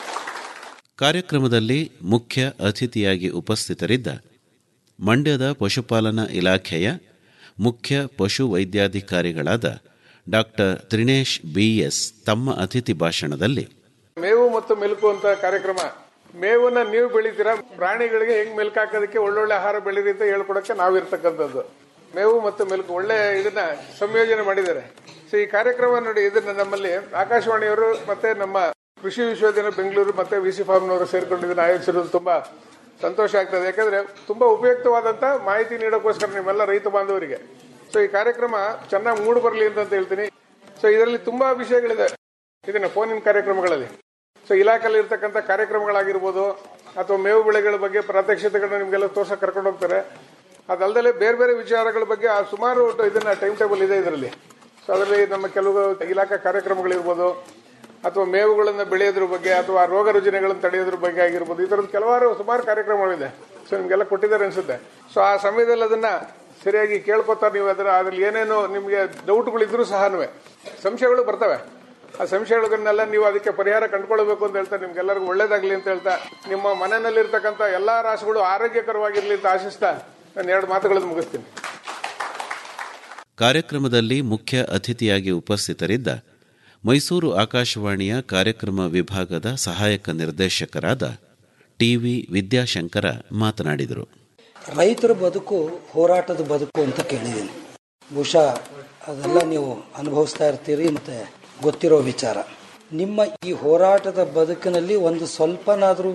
ಕಾರ್ಯಕ್ರಮದಲ್ಲಿ ಮುಖ್ಯ ಅತಿಥಿಯಾಗಿ ಉಪಸ್ಥಿತರಿದ್ದ ಮಂಡ್ಯದ ಪಶುಪಾಲನಾ ಇಲಾಖೆಯ ಮುಖ್ಯ ಪಶು ವೈದ್ಯಾಧಿಕಾರಿಗಳಾದ ಡಾಕ್ಟರ್ ತ್ರಿನೇಶ್ ಬಿಎಸ್ ತಮ್ಮ ಅತಿಥಿ ಭಾಷಣದಲ್ಲಿ
ಮೇವು ಮತ್ತು ಮೆಲುಕು ಅಂತ ಕಾರ್ಯಕ್ರಮ ಮೇವನ್ನ ನೀವು ಬೆಳಿತೀರಾ ಪ್ರಾಣಿಗಳಿಗೆ ಹೆಂಗ್ ಮೆಲ್ಕು ಹಾಕೋದಕ್ಕೆ ಒಳ್ಳೊಳ್ಳೆ ಆಹಾರ ಬೆಳೀರಿ ಅಂತ ಹೇಳ್ಕೊಡಕ್ಕೆ ನಾವಿರ್ತಕ್ಕಂಥದ್ದು ಮೇವು ಮತ್ತು ಮೆಲುಕು ಒಳ್ಳೆ ಇದನ್ನ ಸಂಯೋಜನೆ ಮಾಡಿದ್ದಾರೆ ಸೊ ಈ ಕಾರ್ಯಕ್ರಮ ನೋಡಿ ಇದನ್ನ ನಮ್ಮಲ್ಲಿ ಆಕಾಶವಾಣಿಯವರು ಮತ್ತೆ ನಮ್ಮ ಕೃಷಿ ವಿಶ್ವವಿದ್ಯಾಲಯ ಬೆಂಗಳೂರು ಮತ್ತೆ ವಿ ಸಿ ಫಾರ್ಮ್ನವರು ಸೇರ್ಕೊಂಡು ಇದನ್ನ ಆಯೋಜಿಸಿರೋದು ತುಂಬಾ ಸಂತೋಷ ಆಗ್ತದೆ ಯಾಕಂದ್ರೆ ತುಂಬಾ ಉಪಯುಕ್ತವಾದಂತ ಮಾಹಿತಿ ನೀಡೋಕ್ಕೋಸ್ಕರ ನಿಮ್ಮೆಲ್ಲ ರೈತ ಬಾಂಧವರಿಗೆ ಸೊ ಈ ಕಾರ್ಯಕ್ರಮ ಚೆನ್ನಾಗಿ ಮೂಡ್ ಬರಲಿ ಅಂತ ಹೇಳ್ತೀನಿ ಸೊ ಇದರಲ್ಲಿ ತುಂಬಾ ವಿಷಯಗಳಿದೆ ಇದನ್ನ ಫೋನಿನ ಕಾರ್ಯಕ್ರಮಗಳಲ್ಲಿ ಸೊ ಇಲಾಖೆಯಲ್ಲಿ ಇರ್ತಕ್ಕಂಥ ಕಾರ್ಯಕ್ರಮಗಳಾಗಿರ್ಬೋದು ಅಥವಾ ಮೇವು ಬೆಳೆಗಳ ಬಗ್ಗೆ ಪ್ರಾತ್ಯಕ್ಷಿತೆಗಳನ್ನ ನಿಮ್ಗೆಲ್ಲ ತೋರ್ಸಕ್ ಕರ್ಕೊಂಡು ಹೋಗ್ತಾರೆ ಅದಲ್ಲದೆ ಬೇರೆ ಬೇರೆ ವಿಚಾರಗಳ ಬಗ್ಗೆ ಆ ಸುಮಾರು ಇದನ್ನ ಟೈಮ್ ಟೇಬಲ್ ಇದೆ ಇದರಲ್ಲಿ ಸೊ ಅದರಲ್ಲಿ ನಮ್ಮ ಕೆಲವು ಇಲಾಖಾ ಕಾರ್ಯಕ್ರಮಗಳಿರ್ಬೋದು ಅಥವಾ ಮೇವುಗಳನ್ನು ಬೆಳೆಯೋದ್ರ ಬಗ್ಗೆ ಅಥವಾ ರೋಗ ರುಜಿನಗಳನ್ನು ತಡೆಯೋದ್ರ ಬಗ್ಗೆ ಆಗಿರ್ಬೋದು ಈ ತರದ ಕೆಲವಾರು ಸುಮಾರು ಕಾರ್ಯಕ್ರಮಗಳಿದೆ ಸೊ ನಿಮ್ಗೆಲ್ಲ ಕೊಟ್ಟಿದ್ದಾರೆ ಅನ್ಸುತ್ತೆ ಸೊ ಆ ಸಮಯದಲ್ಲಿ ಅದನ್ನ ಸರಿಯಾಗಿ ಕೇಳ್ಕೊತಾ ನೀವು ಅದರ ಅದ್ರಲ್ಲಿ ಏನೇನು ನಿಮಗೆ ಡೌಟ್ಗಳಿದ್ರು ಸಹ ಸಂಶಯಗಳು ಬರ್ತವೆ ಆ ಸಂಶಯಗಳನ್ನೆಲ್ಲ ನೀವು ಅದಕ್ಕೆ ಪರಿಹಾರ ಕಂಡುಕೊಳ್ಬೇಕು ಅಂತ ಹೇಳ್ತಾ ನಿಮ್ಗೆಲ್ಲರಿಗೂ ಒಳ್ಳೇದಾಗ್ಲಿ ಅಂತ ಹೇಳ್ತಾ ನಿಮ್ಮ ಮನೆಯಲ್ಲಿರ್ತಕ್ಕಂಥ ಎಲ್ಲಾ ರಾಸುಗಳು ಆರೋಗ್ಯಕರವಾಗಿರ್ಲಿ ಅಂತ ಆಶಿಸ್ತಾ ನಾನು ಎರಡು ಮಾತುಗಳನ್ನು ಮುಗಿಸ್ತೀನಿ
ಕಾರ್ಯಕ್ರಮದಲ್ಲಿ ಮುಖ್ಯ ಅತಿಥಿಯಾಗಿ ಉಪಸ್ಥಿತರಿದ್ದ ಮೈಸೂರು ಆಕಾಶವಾಣಿಯ ಕಾರ್ಯಕ್ರಮ ವಿಭಾಗದ ಸಹಾಯಕ ನಿರ್ದೇಶಕರಾದ ಟಿವಿ ವಿದ್ಯಾಶಂಕರ ಮಾತನಾಡಿದರು
ರೈತರ ಬದುಕು ಹೋರಾಟದ ಬದುಕು ಅಂತ ಕೇಳಿದ್ದೀನಿ ಬಹುಶಃ ಅದೆಲ್ಲ ನೀವು ಅನುಭವಿಸ್ತಾ ಇರ್ತೀರಿ ಮತ್ತು ಗೊತ್ತಿರೋ ವಿಚಾರ ನಿಮ್ಮ ಈ ಹೋರಾಟದ ಬದುಕಿನಲ್ಲಿ ಒಂದು ಸ್ವಲ್ಪನಾದ್ರೂ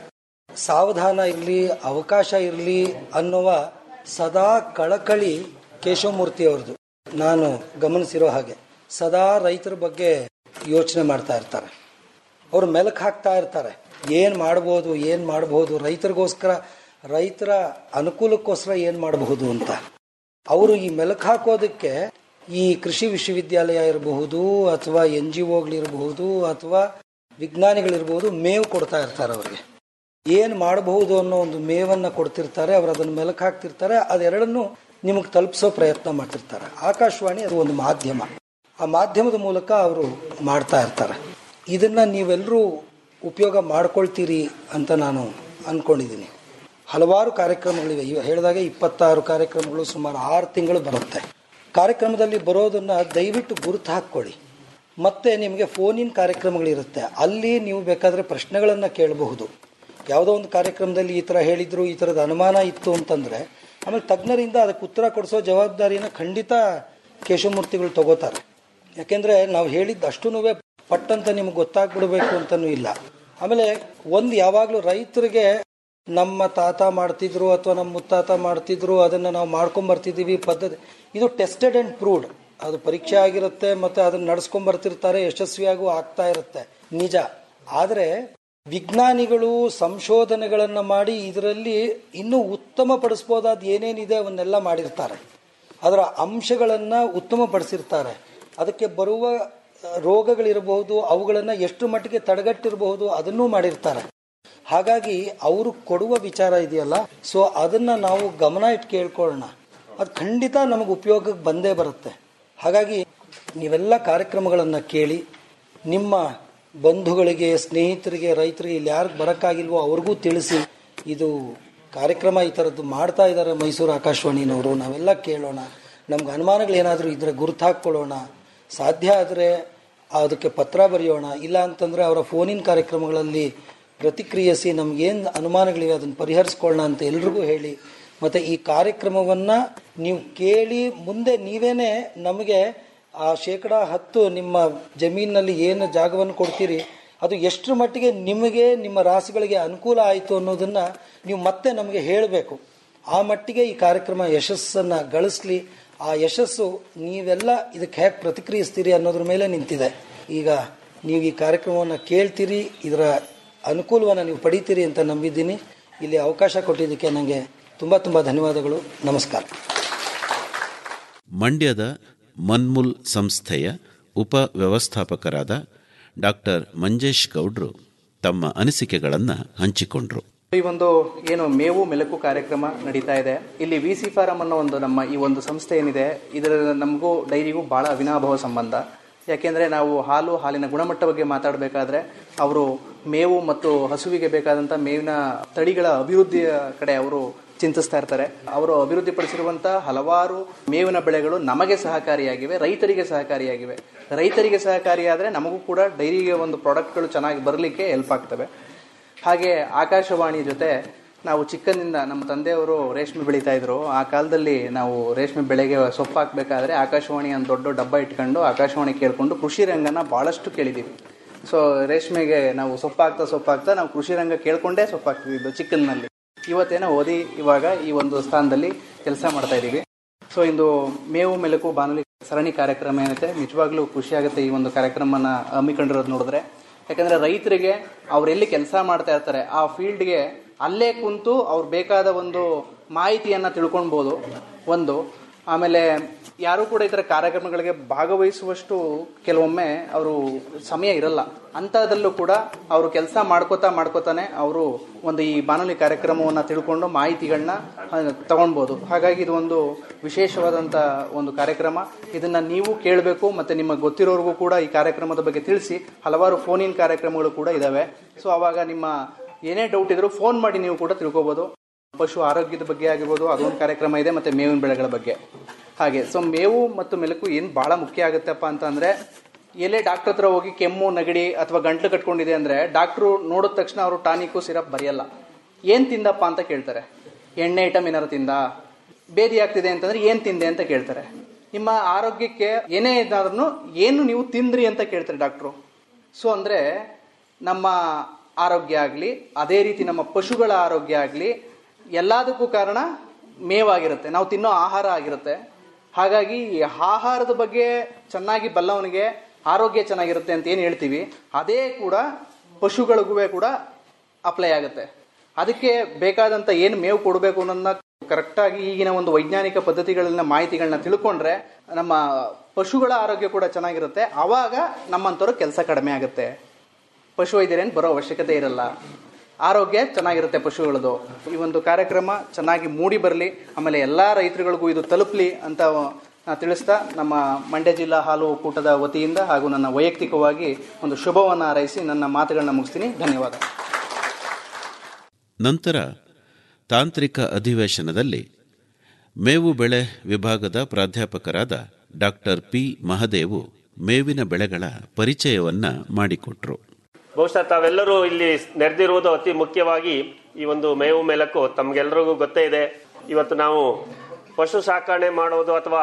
ಸಾವಧಾನ ಇರಲಿ ಅವಕಾಶ ಇರಲಿ ಅನ್ನುವ ಸದಾ ಕಳಕಳಿ ಕೇಶವಮೂರ್ತಿ ಅವ್ರದ್ದು ನಾನು ಗಮನಿಸಿರೋ ಹಾಗೆ ಸದಾ ರೈತರ ಬಗ್ಗೆ ಯೋಚನೆ ಮಾಡ್ತಾ ಇರ್ತಾರೆ ಅವ್ರು ಮೆಲಕ್ ಹಾಕ್ತಾ ಇರ್ತಾರೆ ಏನು ಮಾಡ್ಬೋದು ಏನು ಮಾಡ್ಬೋದು ರೈತರಿಗೋಸ್ಕರ ರೈತರ ಅನುಕೂಲಕ್ಕೋಸ್ಕರ ಏನು ಮಾಡಬಹುದು ಅಂತ ಅವರು ಈ ಮೆಲಕ್ ಹಾಕೋದಕ್ಕೆ ಈ ಕೃಷಿ ವಿಶ್ವವಿದ್ಯಾಲಯ ಇರಬಹುದು ಅಥವಾ ಎನ್ ಜಿ ಒಗಳಿರಬಹುದು ಅಥವಾ ವಿಜ್ಞಾನಿಗಳಿರಬಹುದು ಮೇವು ಕೊಡ್ತಾ ಇರ್ತಾರೆ ಅವರಿಗೆ ಏನು ಮಾಡಬಹುದು ಅನ್ನೋ ಒಂದು ಮೇವನ್ನು ಕೊಡ್ತಿರ್ತಾರೆ ಅವ್ರು ಅದನ್ನು ಮೆಲಕ್ ಹಾಕ್ತಿರ್ತಾರೆ ಅದೆರಡನ್ನು ನಿಮಗೆ ತಲುಪಿಸೋ ಪ್ರಯತ್ನ ಮಾಡ್ತಿರ್ತಾರೆ ಆಕಾಶವಾಣಿ ಅದು ಒಂದು ಮಾಧ್ಯಮ ಆ ಮಾಧ್ಯಮದ ಮೂಲಕ ಅವರು ಮಾಡ್ತಾ ಇರ್ತಾರೆ ಇದನ್ನ ನೀವೆಲ್ಲರೂ ಉಪಯೋಗ ಮಾಡ್ಕೊಳ್ತೀರಿ ಅಂತ ನಾನು ಅನ್ಕೊಂಡಿದ್ದೀನಿ ಹಲವಾರು ಕಾರ್ಯಕ್ರಮಗಳಿವೆ ಇವ ಹೇಳಿದಾಗೆ ಇಪ್ಪತ್ತಾರು ಕಾರ್ಯಕ್ರಮಗಳು ಸುಮಾರು ಆರು ತಿಂಗಳು ಬರುತ್ತೆ ಕಾರ್ಯಕ್ರಮದಲ್ಲಿ ಬರೋದನ್ನ ದಯವಿಟ್ಟು ಗುರುತು ಹಾಕ್ಕೊಳ್ಳಿ ಮತ್ತೆ ನಿಮಗೆ ಫೋನಿನ ಕಾರ್ಯಕ್ರಮಗಳಿರುತ್ತೆ ಅಲ್ಲಿ ನೀವು ಬೇಕಾದರೆ ಪ್ರಶ್ನೆಗಳನ್ನು ಕೇಳಬಹುದು ಯಾವುದೋ ಒಂದು ಕಾರ್ಯಕ್ರಮದಲ್ಲಿ ಈ ಥರ ಹೇಳಿದ್ರು ಈ ಥರದ ಅನುಮಾನ ಇತ್ತು ಅಂತಂದರೆ ಆಮೇಲೆ ತಜ್ಞರಿಂದ ಅದಕ್ಕೆ ಉತ್ತರ ಕೊಡಿಸೋ ಜವಾಬ್ದಾರಿನ ಖಂಡಿತ ಕೇಶವಮೂರ್ತಿಗಳು ತಗೋತಾರೆ ಯಾಕೆಂದರೆ ನಾವು ಹೇಳಿದ್ದು ಅಷ್ಟೂ ಪಟ್ಟಂತ ನಿಮ್ಗೆ ಗೊತ್ತಾಗ್ಬಿಡ್ಬೇಕು ಅಂತನೂ ಇಲ್ಲ ಆಮೇಲೆ ಒಂದು ಯಾವಾಗಲೂ ರೈತರಿಗೆ ನಮ್ಮ ತಾತ ಮಾಡ್ತಿದ್ರು ಅಥವಾ ನಮ್ಮ ಮುತ್ತಾತ ಮಾಡ್ತಿದ್ರು ಅದನ್ನು ನಾವು ಮಾಡ್ಕೊಂಬರ್ತಿದ್ದೀವಿ ಪದ್ಧತಿ ಇದು ಟೆಸ್ಟೆಡ್ ಆ್ಯಂಡ್ ಪ್ರೂವ್ಡ್ ಅದು ಪರೀಕ್ಷೆ ಆಗಿರುತ್ತೆ ಮತ್ತು ಅದನ್ನು ನಡ್ಸ್ಕೊಂಬರ್ತಿರ್ತಾರೆ ಯಶಸ್ವಿಯಾಗೂ ಆಗ್ತಾ ಇರುತ್ತೆ ನಿಜ ಆದರೆ ವಿಜ್ಞಾನಿಗಳು ಸಂಶೋಧನೆಗಳನ್ನು ಮಾಡಿ ಇದರಲ್ಲಿ ಇನ್ನೂ ಉತ್ತಮ ಪಡಿಸ್ಬೋದಾದ ಏನೇನಿದೆ ಅವನ್ನೆಲ್ಲ ಮಾಡಿರ್ತಾರೆ ಅದರ ಅಂಶಗಳನ್ನು ಉತ್ತಮಪಡಿಸಿರ್ತಾರೆ ಅದಕ್ಕೆ ಬರುವ ರೋಗಗಳಿರಬಹುದು ಅವುಗಳನ್ನು ಎಷ್ಟು ಮಟ್ಟಿಗೆ ತಡೆಗಟ್ಟಿರಬಹುದು ಅದನ್ನೂ ಮಾಡಿರ್ತಾರೆ ಹಾಗಾಗಿ ಅವರು ಕೊಡುವ ವಿಚಾರ ಇದೆಯಲ್ಲ ಸೊ ಅದನ್ನ ನಾವು ಗಮನ ಇಟ್ಟು ಕೇಳ್ಕೊಳ್ಳೋಣ ಅದು ಖಂಡಿತ ನಮಗೆ ಉಪಯೋಗಕ್ಕೆ ಬಂದೇ ಬರುತ್ತೆ ಹಾಗಾಗಿ ನೀವೆಲ್ಲ ಕಾರ್ಯಕ್ರಮಗಳನ್ನು ಕೇಳಿ ನಿಮ್ಮ ಬಂಧುಗಳಿಗೆ ಸ್ನೇಹಿತರಿಗೆ ರೈತರಿಗೆ ಇಲ್ಲಿ ಯಾರಿಗೆ ಬರೋಕ್ಕಾಗಿಲ್ವೋ ಅವ್ರಿಗೂ ತಿಳಿಸಿ ಇದು ಕಾರ್ಯಕ್ರಮ ಈ ಥರದ್ದು ಮಾಡ್ತಾ ಇದ್ದಾರೆ ಮೈಸೂರು ಆಕಾಶವಾಣಿನವರು ನಾವೆಲ್ಲ ಕೇಳೋಣ ನಮ್ಗೆ ಅನುಮಾನಗಳೇನಾದರೂ ಇದ್ರೆ ಗುರುತು ಹಾಕ್ಕೊಳ್ಳೋಣ ಸಾಧ್ಯ ಆದರೆ ಅದಕ್ಕೆ ಪತ್ರ ಬರೆಯೋಣ ಇಲ್ಲ ಅಂತಂದರೆ ಅವರ ಫೋನಿನ ಕಾರ್ಯಕ್ರಮಗಳಲ್ಲಿ ಪ್ರತಿಕ್ರಿಯಿಸಿ ನಮಗೇನು ಅನುಮಾನಗಳಿವೆ ಅದನ್ನು ಪರಿಹರಿಸ್ಕೊಳ್ಳೋಣ ಅಂತ ಎಲ್ರಿಗೂ ಹೇಳಿ ಮತ್ತು ಈ ಕಾರ್ಯಕ್ರಮವನ್ನು ನೀವು ಕೇಳಿ ಮುಂದೆ ನೀವೇನೇ ನಮಗೆ ಆ ಶೇಕಡ ಹತ್ತು ನಿಮ್ಮ ಜಮೀನಿನಲ್ಲಿ ಏನು ಜಾಗವನ್ನು ಕೊಡ್ತೀರಿ ಅದು ಎಷ್ಟರ ಮಟ್ಟಿಗೆ ನಿಮಗೆ ನಿಮ್ಮ ರಾಸುಗಳಿಗೆ ಅನುಕೂಲ ಆಯಿತು ಅನ್ನೋದನ್ನು ನೀವು ಮತ್ತೆ ನಮಗೆ ಹೇಳಬೇಕು ಆ ಮಟ್ಟಿಗೆ ಈ ಕಾರ್ಯಕ್ರಮ ಯಶಸ್ಸನ್ನು ಗಳಿಸ್ಲಿ ಆ ಯಶಸ್ಸು ನೀವೆಲ್ಲ ಇದಕ್ಕೆ ಹೇಗೆ ಪ್ರತಿಕ್ರಿಯಿಸ್ತೀರಿ ಅನ್ನೋದ್ರ ಮೇಲೆ ನಿಂತಿದೆ ಈಗ ನೀವು ಈ ಕಾರ್ಯಕ್ರಮವನ್ನು ಕೇಳ್ತೀರಿ ಇದರ ಅನುಕೂಲವನ್ನು ನೀವು ಪಡಿತೀರಿ ಅಂತ ನಂಬಿದ್ದೀನಿ ಇಲ್ಲಿ ಅವಕಾಶ ಕೊಟ್ಟಿದ್ದಕ್ಕೆ ನನಗೆ ತುಂಬ ತುಂಬ ಧನ್ಯವಾದಗಳು ನಮಸ್ಕಾರ
ಮಂಡ್ಯದ ಮನ್ಮುಲ್ ಸಂಸ್ಥೆಯ ಉಪ ವ್ಯವಸ್ಥಾಪಕರಾದ ಡಾಕ್ಟರ್ ಮಂಜೇಶ್ ಗೌಡ್ರು ತಮ್ಮ ಅನಿಸಿಕೆಗಳನ್ನು ಹಂಚಿಕೊಂಡ್ರು
ಈ ಒಂದು ಏನು ಮೇವು ಮೆಲುಕು ಕಾರ್ಯಕ್ರಮ ನಡೀತಾ ಇದೆ ಇಲ್ಲಿ ವಿ ಸಿ ಫಾರಂ ಅನ್ನೋ ಒಂದು ನಮ್ಮ ಈ ಒಂದು ಸಂಸ್ಥೆ ಏನಿದೆ ಇದರ ನಮಗೂ ಡೈರಿಗೂ ಬಹಳ ಅವಿನಾಭಾವ ಸಂಬಂಧ ಯಾಕೆಂದ್ರೆ ನಾವು ಹಾಲು ಹಾಲಿನ ಗುಣಮಟ್ಟ ಬಗ್ಗೆ ಮಾತಾಡಬೇಕಾದ್ರೆ ಅವರು ಮೇವು ಮತ್ತು ಹಸುವಿಗೆ ಬೇಕಾದಂಥ ಮೇವಿನ ತಳಿಗಳ ಅಭಿವೃದ್ಧಿಯ ಕಡೆ ಅವರು ಚಿಂತಿಸ್ತಾ ಇರ್ತಾರೆ ಅವರು ಅಭಿವೃದ್ಧಿಪಡಿಸಿರುವಂತಹ ಹಲವಾರು ಮೇವಿನ ಬೆಳೆಗಳು ನಮಗೆ ಸಹಕಾರಿಯಾಗಿವೆ ರೈತರಿಗೆ ಸಹಕಾರಿಯಾಗಿವೆ ರೈತರಿಗೆ ಸಹಕಾರಿಯಾದರೆ ನಮಗೂ ಕೂಡ ಡೈರಿಗೆ ಒಂದು ಪ್ರಾಡಕ್ಟ್ಗಳು ಚೆನ್ನಾಗಿ ಬರಲಿಕ್ಕೆ ಹೆಲ್ಪ್ ಆಗ್ತವೆ ಹಾಗೆ ಆಕಾಶವಾಣಿ ಜೊತೆ ನಾವು ಚಿಕ್ಕಂದಿಂದ ನಮ್ಮ ತಂದೆಯವರು ರೇಷ್ಮೆ ಬೆಳೀತಾ ಇದ್ರು ಆ ಕಾಲದಲ್ಲಿ ನಾವು ರೇಷ್ಮೆ ಬೆಳೆಗೆ ಸೊಪ್ಪು ಹಾಕಬೇಕಾದ್ರೆ ಆಕಾಶವಾಣಿ ಒಂದು ದೊಡ್ಡ ಡಬ್ಬ ಇಟ್ಕೊಂಡು ಆಕಾಶವಾಣಿ ಕೇಳಿಕೊಂಡು ಕೃಷಿ ರಂಗನ ಭಾಳಷ್ಟು ಕೇಳಿದ್ದೀವಿ ಸೊ ರೇಷ್ಮೆಗೆ ನಾವು ಸೊಪ್ಪು ಹಾಕ್ತಾ ಸೊಪ್ಪು ಹಾಕ್ತಾ ನಾವು ಕೃಷಿ ರಂಗ ಕೇಳ್ಕೊಂಡೇ ಸೊಪ್ಪು ಹಾಕ್ತಿದ್ದು ಚಿಕ್ಕನ್ನಲ್ಲಿ ಇವತ್ತೇನೋ ಓದಿ ಇವಾಗ ಈ ಒಂದು ಸ್ಥಾನದಲ್ಲಿ ಕೆಲಸ ಮಾಡ್ತಾ ಇದ್ದೀವಿ ಸೊ ಇಂದು ಮೇವು ಮೆಲುಕು ಬಾನುಲಿ ಸರಣಿ ಕಾರ್ಯಕ್ರಮ ಏನೈತೆ ನಿಜವಾಗ್ಲೂ ಖುಷಿ ಆಗುತ್ತೆ ಈ ಒಂದು ಕಾರ್ಯಕ್ರಮನ ಹಮ್ಮಿಕೊಂಡಿರೋದು ನೋಡಿದ್ರೆ ಯಾಕಂದ್ರೆ ರೈತರಿಗೆ ಅವ್ರು ಎಲ್ಲಿ ಕೆಲಸ ಮಾಡ್ತಾ ಇರ್ತಾರೆ ಆ ಫೀಲ್ಡ್ಗೆ ಅಲ್ಲೇ ಕುಂತು ಅವ್ರು ಬೇಕಾದ ಒಂದು ಮಾಹಿತಿಯನ್ನ ತಿಳ್ಕೊಳ್ಬೋದು ಒಂದು ಆಮೇಲೆ ಯಾರು ಕೂಡ ಈ ಥರ ಕಾರ್ಯಕ್ರಮಗಳಿಗೆ ಭಾಗವಹಿಸುವಷ್ಟು ಕೆಲವೊಮ್ಮೆ ಅವರು ಸಮಯ ಇರಲ್ಲ ಅಂಥದ್ರಲ್ಲೂ ಕೂಡ ಅವರು ಕೆಲಸ ಮಾಡ್ಕೋತಾ ಮಾಡ್ಕೋತಾನೆ ಅವರು ಒಂದು ಈ ಬಾನುಲಿ ಕಾರ್ಯಕ್ರಮವನ್ನು ತಿಳ್ಕೊಂಡು ಮಾಹಿತಿಗಳನ್ನ ತಗೊಳ್ಬೋದು ಹಾಗಾಗಿ ಇದು ಒಂದು ವಿಶೇಷವಾದಂಥ ಒಂದು ಕಾರ್ಯಕ್ರಮ ಇದನ್ನ ನೀವು ಕೇಳಬೇಕು ಮತ್ತೆ ನಿಮಗೆ ಗೊತ್ತಿರೋರ್ಗೂ ಕೂಡ ಈ ಕಾರ್ಯಕ್ರಮದ ಬಗ್ಗೆ ತಿಳಿಸಿ ಹಲವಾರು ಫೋನಿನ ಕಾರ್ಯಕ್ರಮಗಳು ಕೂಡ ಇದಾವೆ ಸೊ ಅವಾಗ ನಿಮ್ಮ ಏನೇ ಡೌಟ್ ಇದ್ರೂ ಫೋನ್ ಮಾಡಿ ನೀವು ಕೂಡ ತಿಳ್ಕೊಬೋದು ಪಶು ಆರೋಗ್ಯದ ಬಗ್ಗೆ ಆಗಿರ್ಬೋದು ಅದೊಂದು ಕಾರ್ಯಕ್ರಮ ಇದೆ ಮತ್ತೆ ಮೇವಿನ ಬೆಳೆಗಳ ಬಗ್ಗೆ ಹಾಗೆ ಸೊ ಮೇವು ಮತ್ತು ಮೆಲುಕು ಏನು ಬಹಳ ಮುಖ್ಯ ಆಗುತ್ತಪ್ಪ ಅಂತ ಅಂದ್ರೆ ಎಲ್ಲೇ ಡಾಕ್ಟರ್ ಹತ್ರ ಹೋಗಿ ಕೆಮ್ಮು ನೆಗಡಿ ಅಥವಾ ಗಂಟ್ಲು ಕಟ್ಕೊಂಡಿದೆ ಅಂದ್ರೆ ಡಾಕ್ಟ್ರು ನೋಡಿದ ತಕ್ಷಣ ಅವರು ಟಾನಿಕ್ಕು ಸಿರಪ್ ಬರೆಯಲ್ಲ ಏನ್ ತಿಂದಪ್ಪ ಅಂತ ಕೇಳ್ತಾರೆ ಎಣ್ಣೆ ಐಟಮ್ ಏನಾರು ತಿಂದ ಬೇದಿ ಆಗ್ತಿದೆ ಅಂತಂದ್ರೆ ಏನ್ ತಿಂದೆ ಅಂತ ಕೇಳ್ತಾರೆ ನಿಮ್ಮ ಆರೋಗ್ಯಕ್ಕೆ ಏನೇ ಇದ್ದಾದ್ರೂ ಏನು ನೀವು ತಿಂದ್ರಿ ಅಂತ ಕೇಳ್ತಾರೆ ಡಾಕ್ಟ್ರು ಸೊ ಅಂದ್ರೆ ನಮ್ಮ ಆರೋಗ್ಯ ಆಗಲಿ ಅದೇ ರೀತಿ ನಮ್ಮ ಪಶುಗಳ ಆರೋಗ್ಯ ಆಗಲಿ ಎಲ್ಲದಕ್ಕೂ ಕಾರಣ ಮೇವಾಗಿರುತ್ತೆ ನಾವು ತಿನ್ನೋ ಆಹಾರ ಆಗಿರುತ್ತೆ ಹಾಗಾಗಿ ಈ ಆಹಾರದ ಬಗ್ಗೆ ಚೆನ್ನಾಗಿ ಬಲ್ಲವನಿಗೆ ಆರೋಗ್ಯ ಚೆನ್ನಾಗಿರುತ್ತೆ ಅಂತ ಏನು ಹೇಳ್ತೀವಿ ಅದೇ ಕೂಡ ಪಶುಗಳಿಗೂ ಕೂಡ ಅಪ್ಲೈ ಆಗುತ್ತೆ ಅದಕ್ಕೆ ಬೇಕಾದಂತ ಏನು ಮೇವು ಕೊಡಬೇಕು ಅನ್ನೋದನ್ನ ಕರೆಕ್ಟಾಗಿ ಈಗಿನ ಒಂದು ವೈಜ್ಞಾನಿಕ ಪದ್ಧತಿಗಳನ್ನ ಮಾಹಿತಿಗಳನ್ನ ತಿಳ್ಕೊಂಡ್ರೆ ನಮ್ಮ ಪಶುಗಳ ಆರೋಗ್ಯ ಕೂಡ ಚೆನ್ನಾಗಿರುತ್ತೆ ಅವಾಗ ನಮ್ಮಂಥವ್ರು ಕೆಲಸ ಕಡಿಮೆ ಆಗುತ್ತೆ ಪಶು ವೈದ್ಯರೇನು ಬರೋ ಅವಶ್ಯಕತೆ ಇರಲ್ಲ ಆರೋಗ್ಯ ಚೆನ್ನಾಗಿರುತ್ತೆ ಪಶುಗಳದು ಈ ಒಂದು ಕಾರ್ಯಕ್ರಮ ಚೆನ್ನಾಗಿ ಮೂಡಿ ಬರಲಿ ಆಮೇಲೆ ಎಲ್ಲ ರೈತರುಗಳಿಗೂ ಇದು ತಲುಪಲಿ ಅಂತ ನಾ ತಿಳಿಸ್ತಾ ನಮ್ಮ ಮಂಡ್ಯ ಜಿಲ್ಲಾ ಹಾಲು ಒಕ್ಕೂಟದ ವತಿಯಿಂದ ಹಾಗೂ ನನ್ನ ವೈಯಕ್ತಿಕವಾಗಿ ಒಂದು ಶುಭವನ್ನು ಹಾರೈಸಿ ನನ್ನ ಮಾತುಗಳನ್ನ ಮುಗಿಸ್ತೀನಿ ಧನ್ಯವಾದ
ನಂತರ ತಾಂತ್ರಿಕ ಅಧಿವೇಶನದಲ್ಲಿ ಮೇವು ಬೆಳೆ ವಿಭಾಗದ ಪ್ರಾಧ್ಯಾಪಕರಾದ ಡಾಕ್ಟರ್ ಪಿ ಮಹದೇವು ಮೇವಿನ ಬೆಳೆಗಳ ಪರಿಚಯವನ್ನ ಮಾಡಿಕೊಟ್ರು
ಬಹುಶಃ ತಾವೆಲ್ಲರೂ ಇಲ್ಲಿ ನೆರೆದಿರುವುದು ಅತಿ ಮುಖ್ಯವಾಗಿ ಈ ಒಂದು ಮೇವು ಮೇಲಕ್ಕೂ ತಮ್ಗೆಲ್ರಿಗೂ ಗೊತ್ತೇ ಇದೆ ಇವತ್ತು ನಾವು ಪಶು ಸಾಕಣೆ ಮಾಡೋದು ಅಥವಾ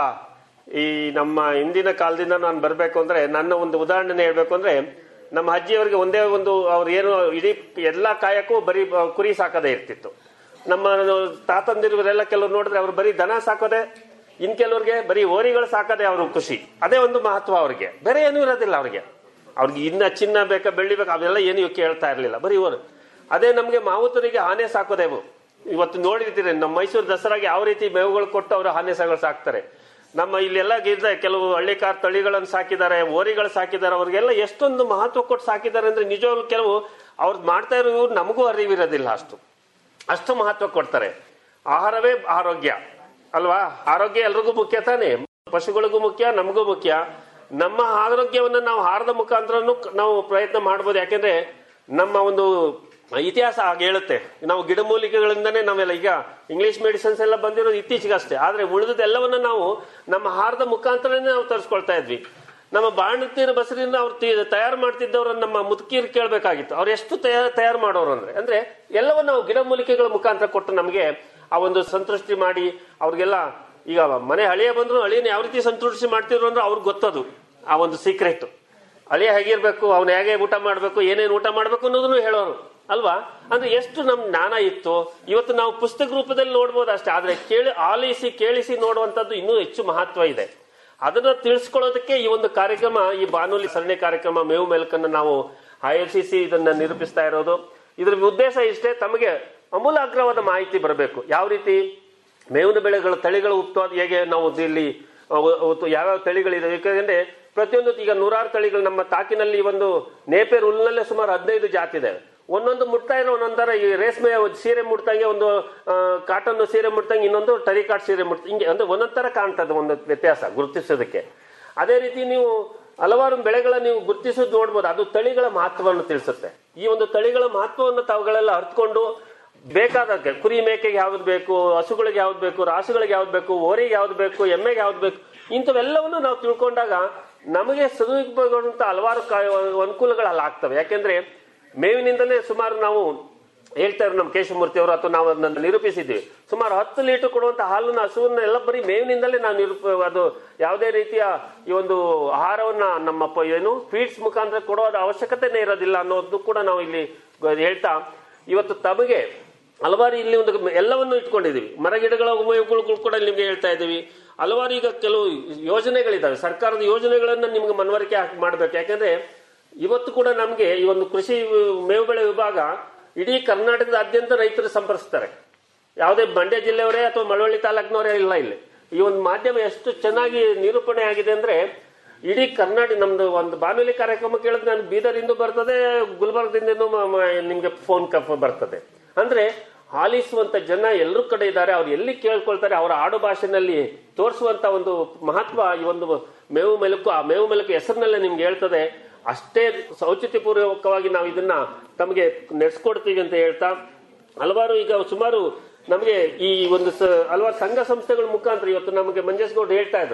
ಈ ನಮ್ಮ ಹಿಂದಿನ ಕಾಲದಿಂದ ನಾನು ಬರಬೇಕು ಅಂದ್ರೆ ನನ್ನ ಒಂದು ಉದಾಹರಣೆ ಹೇಳ್ಬೇಕು ಅಂದ್ರೆ ನಮ್ಮ ಅಜ್ಜಿಯವರಿಗೆ ಒಂದೇ ಒಂದು ಅವ್ರು ಏನು ಇಡೀ ಎಲ್ಲಾ ಕಾಯಕ್ಕೂ ಬರೀ ಬ- ಕುರಿ ಸಾಕದೇ ಇರ್ತಿತ್ತು ನಮ್ಮ ತಾತಂದಿರುವರೆಲ್ಲ ಕೆಲವ್ರು ನೋಡಿದ್ರೆ ಅವ್ರು ಬರೀ ದನ ಸಾಕೋದೆ ಇನ್ ಕೆಲವ್ರಿಗೆ ಬರೀ ಓರಿಗಳು ಸಾಕದೆ ಅವ್ರ ಖುಷಿ ಅದೇ ಒಂದು ಮಹತ್ವ ಅವ್ರಿಗೆ ಬೇರೆ ಏನೂ ಇರೋದಿಲ್ಲ ಅವ್ರಿಗೆ ಅವ್ರಿಗೆ ಇನ್ನ ಚಿನ್ನ ಬೇಕಾ ಬೆಳ್ಳಿ ಬೇಕಾ ಅವೆಲ್ಲ ಏನು ಕೇಳ್ತಾ ಇರ್ಲಿಲ್ಲ ಬರೀ ಓರು ಅದೇ ನಮ್ಗೆ ಮಾವುತರಿಗೆ ಆನೆ ಸಾಕೋದೇವು ಇವತ್ತು ನೋಡಿರ್ತೀರಿ ನಮ್ಮ ಮೈಸೂರು ದಸರಾಗೆ ಯಾವ ರೀತಿ ಮೇವುಗಳು ಕೊಟ್ಟು ಅವರು ಆನೆ ಸಾಗಳು ಸಾಕ್ತಾರೆ ನಮ್ಮ ಇಲ್ಲೆಲ್ಲ ಗಿದ್ದ ಕೆಲವು ಹಳ್ಳಿಕಾರ್ ತಳಿಗಳನ್ನು ಸಾಕಿದ್ದಾರೆ ಓರಿಗಳು ಸಾಕಿದ್ದಾರೆ ಅವ್ರಿಗೆಲ್ಲ ಎಷ್ಟೊಂದು ಮಹತ್ವ ಕೊಟ್ಟು ಸಾಕಿದ್ದಾರೆ ಅಂದ್ರೆ ನಿಜವಾಗ್ಲೂ ಕೆಲವು ಅವ್ರು ಮಾಡ್ತಾ ಇರೋ ನಮಗೂ ಅರಿವಿರೋದಿಲ್ಲ ಅಷ್ಟು ಅಷ್ಟು ಮಹತ್ವ ಕೊಡ್ತಾರೆ ಆಹಾರವೇ ಆರೋಗ್ಯ ಅಲ್ವಾ ಆರೋಗ್ಯ ಎಲ್ರಿಗೂ ಮುಖ್ಯ ತಾನೇ ಪಶುಗಳಿಗೂ ಮುಖ್ಯ ನಮಗೂ ಮುಖ್ಯ ನಮ್ಮ ಆರೋಗ್ಯವನ್ನ ನಾವು ಆಹಾರದ ಮುಖಾಂತರನು ನಾವು ಪ್ರಯತ್ನ ಮಾಡ್ಬೋದು ಯಾಕೆಂದ್ರೆ ನಮ್ಮ ಒಂದು ಇತಿಹಾಸ ಹಾಗೆ ಹೇಳುತ್ತೆ ನಾವು ಗಿಡಮೂಲಿಕೆಗಳಿಂದನೇ ನಾವೆಲ್ಲ ಈಗ ಇಂಗ್ಲಿಷ್ ಮೆಡಿಸಿನ್ಸ್ ಎಲ್ಲ ಬಂದಿರೋದು ಇತ್ತೀಚೆಗಷ್ಟೇ ಆದ್ರೆ ಉಳಿದದೆಲ್ಲವನ್ನ ನಾವು ನಮ್ಮ ಆಹಾರದ ಮುಖಾಂತರನೇ ನಾವು ತರಿಸ್ಕೊಳ್ತಾ ಇದ್ವಿ ನಮ್ಮ ಬಾಣತೀರ ಬಸರಿನ ಅವ್ರು ತಿ- ತಯಾರು ಮಾಡ್ತಿದ್ದವ್ರನ್ನ ನಮ್ಮ ಮುದುಕೀರ್ ಕೇಳಬೇಕಾಗಿತ್ತು ಅವ್ರು ಎಷ್ಟು ತಯಾರು ತಯಾರು ಮಾಡೋರು ಅಂದ್ರೆ ಅಂದ್ರೆ ಎಲ್ಲವನ್ನ ನಾವು ಗಿಡಮೂಲಿಕೆಗಳ ಮುಖಾಂತರ ಕೊಟ್ಟು ನಮಗೆ ಆ ಒಂದು ಸಂತೃಷ್ಟಿ ಮಾಡಿ ಅವ್ರಿಗೆಲ್ಲ ಈಗ ಮನೆ ಹಳೆಯ ಬಂದ್ರು ಹಳಿಯನ್ನ ಯಾವ ರೀತಿ ಸಂತೃಷ್ಟಿ ಮಾಡ್ತಿದ್ರು ಅಂದ್ರೆ ಅವ್ರಿಗೆ ಗೊತ್ತದು ಆ ಒಂದು ಸೀಕ್ರೆಟ್ ಹಳಿಯ ಹೇಗಿರ್ಬೇಕು ಅವ್ನ ಹೇಗೆ ಊಟ ಮಾಡ್ಬೇಕು ಏನೇನು ಊಟ ಮಾಡ್ಬೇಕು ಅನ್ನೋದನ್ನು ಹೇಳೋರು ಅಲ್ವಾ ಅಂದ್ರೆ ಎಷ್ಟು ನಮ್ ಜ್ಞಾನ ಇತ್ತು ಇವತ್ತು ನಾವು ಪುಸ್ತಕ ರೂಪದಲ್ಲಿ ನೋಡ್ಬೋದು ಅಷ್ಟೇ ಆದ್ರೆ ಕೇಳಿ ಆಲಿಸಿ ಕೇಳಿಸಿ ನೋಡುವಂತದ್ದು ಇನ್ನೂ ಹೆಚ್ಚು ಮಹತ್ವ ಇದೆ ಅದನ್ನ ತಿಳಿಸ್ಕೊಳ್ಳೋದಕ್ಕೆ ಈ ಒಂದು ಕಾರ್ಯಕ್ರಮ ಈ ಬಾನುಲಿ ಸರಣಿ ಕಾರ್ಯಕ್ರಮ ಮೇವು ಮೆಲ್ಕನ್ನ ನಾವು ಆಯೋಜಿಸಿ ಇದನ್ನ ನಿರೂಪಿಸ್ತಾ ಇರೋದು ಇದ್ರ ಉದ್ದೇಶ ಇಷ್ಟೇ ತಮಗೆ ಅಮೂಲಾಗ್ರವಾದ ಮಾಹಿತಿ ಬರಬೇಕು ಯಾವ ರೀತಿ ಮೇವಿನ ಬೆಳೆಗಳ ತಳಿಗಳ ಉತ್ಪಾದ ಹೇಗೆ ನಾವು ಇಲ್ಲಿ ಅವು- ಅವತ್ತು ಯಾವ್ಯಾವ ತಳಿಗಳಿದೆ ಯಾಕಂದ್ರೆ ಪ್ರತಿಯೊಂದು ಈಗ ನೂರಾರು ತಳಿಗಳು ನಮ್ಮ ತಾಕಿನಲ್ಲಿ ಒಂದು ನೇಪೇರ್ ಹುಲ್ಲಿನಲ್ಲೇ ಸುಮಾರು ಹದಿನೈದು ಜಾತಿ ಇದೆ ಒಂದೊಂದು ಮುಟ್ತಾ ಇರೋ ಒಂದೊಂದರ ಈ ರೇಷ್ಮೆ ಸೀರೆ ಮುಟ್ತಂಗೆ ಒಂದು ಕಾಟನ್ ಸೀರೆ ಮುಟ್ತಂಗೆ ಇನ್ನೊಂದು ಟರಿಕಾಟ್ ಸೀರೆ ಮುಟ್ತ ಹಿಂಗೆ ಅಂದ್ರೆ ಒಂದೊಂದ್ ತರ ಕಾಣ್ತದೆ ಒಂದು ವ್ಯತ್ಯಾಸ ಗುರುತಿಸೋದಕ್ಕೆ ಅದೇ ರೀತಿ ನೀವು ಹಲವಾರು ಬೆಳೆಗಳ ನೀವು ಗುರುತಿಸೋದು ನೋಡ್ಬೋದು ಅದು ತಳಿಗಳ ಮಹತ್ವವನ್ನು ತಿಳಿಸುತ್ತೆ ಈ ಒಂದು ತಳಿಗಳ ಮಹತ್ವವನ್ನು ತಾವುಗಳೆಲ್ಲ ಅರ್ಥಕೊಂಡು ಬೇಕಾದಕ್ಕೆ ಕುರಿ ಮೇಕೆಗೆ ಯಾವ್ದು ಬೇಕು ಹಸುಗಳಿಗೆ ಯಾವ್ದು ಬೇಕು ರಾಸುಗಳಿಗೆ ಯಾವ್ದು ಬೇಕು ಓರಿಗೆ ಯಾವ್ದು ಬೇಕು ಎಮ್ಮೆಗೆ ಯಾವ್ದು ಬೇಕು ಇಂಥವೆಲ್ಲವನ್ನು ನಾವು ತಿಳ್ಕೊಂಡಾಗ ನಮಗೆ ಸದುಪಯೋಗವಂತ ಹಲವಾರು ಕಾ- ಅನುಕೂಲಗಳು ಅಲ್ಲಿ ಆಗ್ತವೆ ಯಾಕೆಂದ್ರೆ ಮೇವಿನಿಂದಲೇ ಸುಮಾರು ನಾವು ಹೇಳ್ತಾ ಇರೋ ನಮ್ಮ ಕೇಶವಮೂರ್ತಿ ಅವರು ಅಥವಾ ನಾವು ಅದನ್ನ ನಿರೂಪಿಸಿದ್ವಿ ಸುಮಾರು ಹತ್ತು ಲೀಟರ್ ಕೊಡುವಂತ ಹಾಲನ್ನ ಹಸುವನ್ನ ಎಲ್ಲ ಬರೀ ಮೇವಿನಿಂದಲೇ ನಾವು ನಿರೂಪ ಅದು ಯಾವುದೇ ರೀತಿಯ ಈ ಒಂದು ಆಹಾರವನ್ನ ನಮ್ಮ ಪ- ಏನು ಫೀಡ್ಸ್ ಮುಖಾಂತರ ಕೊಡೋದ ಅವಶ್ಯಕತೆನೇ ಇರೋದಿಲ್ಲ ಅನ್ನೋದು ಕೂಡ ನಾವು ಇಲ್ಲಿ ಗ- ಹೇಳ್ತಾ ಇವತ್ತು ತಮಗೆ ಹಲವಾರು ಇಲ್ಲಿ ಒಂದು ಎಲ್ಲವನ್ನು ಇಟ್ಕೊಂಡಿದೀವಿ ಮರಗಿಡಗಳ ಉಪಯೋಗಗಳು ಕೂಡ ನಿಮ್ಗೆ ಹೇಳ್ತಾ ಇದ್ದೀವಿ ಹಲವಾರು ಈಗ ಕೆಲವು ಯೋಜನೆಗಳಿದಾವೆ ಸರ್ಕಾರದ ಯೋಜನೆಗಳನ್ನ ನಿಮ್ಗೆ ಮನವರಿಕೆ ಹಾಕಿ ಮಾಡ್ಬೇಕು ಯಾಕಂದ್ರೆ ಇವತ್ತು ಕೂಡ ನಮ್ಗೆ ಈ ಒಂದು ಕೃಷಿ ಮೇವು ಬೆಳೆ ವಿಭಾಗ ಇಡೀ ಕರ್ನಾಟಕದಾದ್ಯಂತ ರೈತರು ಸಂಪರ್ಕಿಸ್ತಾರೆ ಯಾವುದೇ ಮಂಡ್ಯ ಜಿಲ್ಲೆಯವರೇ ಅಥವಾ ಮಳವಳ್ಳಿ ತಾಲೂಕಿನವರೇ ಇಲ್ಲ ಇಲ್ಲಿ ಈ ಒಂದು ಮಾಧ್ಯಮ ಎಷ್ಟು ಚೆನ್ನಾಗಿ ನಿರೂಪಣೆ ಆಗಿದೆ ಅಂದ್ರೆ ಇಡೀ ಕರ್ನಾಟಕ ನಮ್ದು ಒಂದು ಬಾನುಲಿ ಕಾರ್ಯಕ್ರಮ ಕೇಳಿದ್ರೆ ನಾನು ಬೀದರಿಂದ ಬರ್ತದೆ ಗುಲ್ಬರ್ಗದಿಂದ ನಿಮ್ಗೆ ಫೋನ್ ಕಫ್ ಬರ್ತದೆ ಅಂದ್ರೆ ಆಲಿಸುವಂತ ಜನ ಎಲ್ಲರೂ ಕಡೆ ಇದ್ದಾರೆ ಅವ್ರು ಎಲ್ಲಿ ಕೇಳ್ಕೊಳ್ತಾರೆ ಅವರ ಆಡು ಭಾಷೆನಲ್ಲಿ ತೋರಿಸುವಂತ ಒಂದು ಮಹತ್ವ ಈ ಒಂದು ಮೇವು ಮೆಲುಕು ಆ ಮೇವು ಮೆಲುಕು ಹೆಸರಿನಲ್ಲೇ ನಿಮ್ಗೆ ಹೇಳ್ತದೆ ಅಷ್ಟೇ ಪೂರ್ವಕವಾಗಿ ನಾವು ಇದನ್ನ ತಮಗೆ ನಡೆಸ್ಕೊಡ್ತೀವಿ ಅಂತ ಹೇಳ್ತಾ ಹಲವಾರು ಈಗ ಸುಮಾರು ನಮಗೆ ಈ ಒಂದು ಸ- ಹಲವಾರು ಸಂಘ ಸಂಸ್ಥೆಗಳ ಮುಖಾಂತರ ಇವತ್ತು ನಮಗೆ ಮಂಜೇಶ್ ಗೌಡ್ ಹೇಳ್ತಾ ಇದ್ರು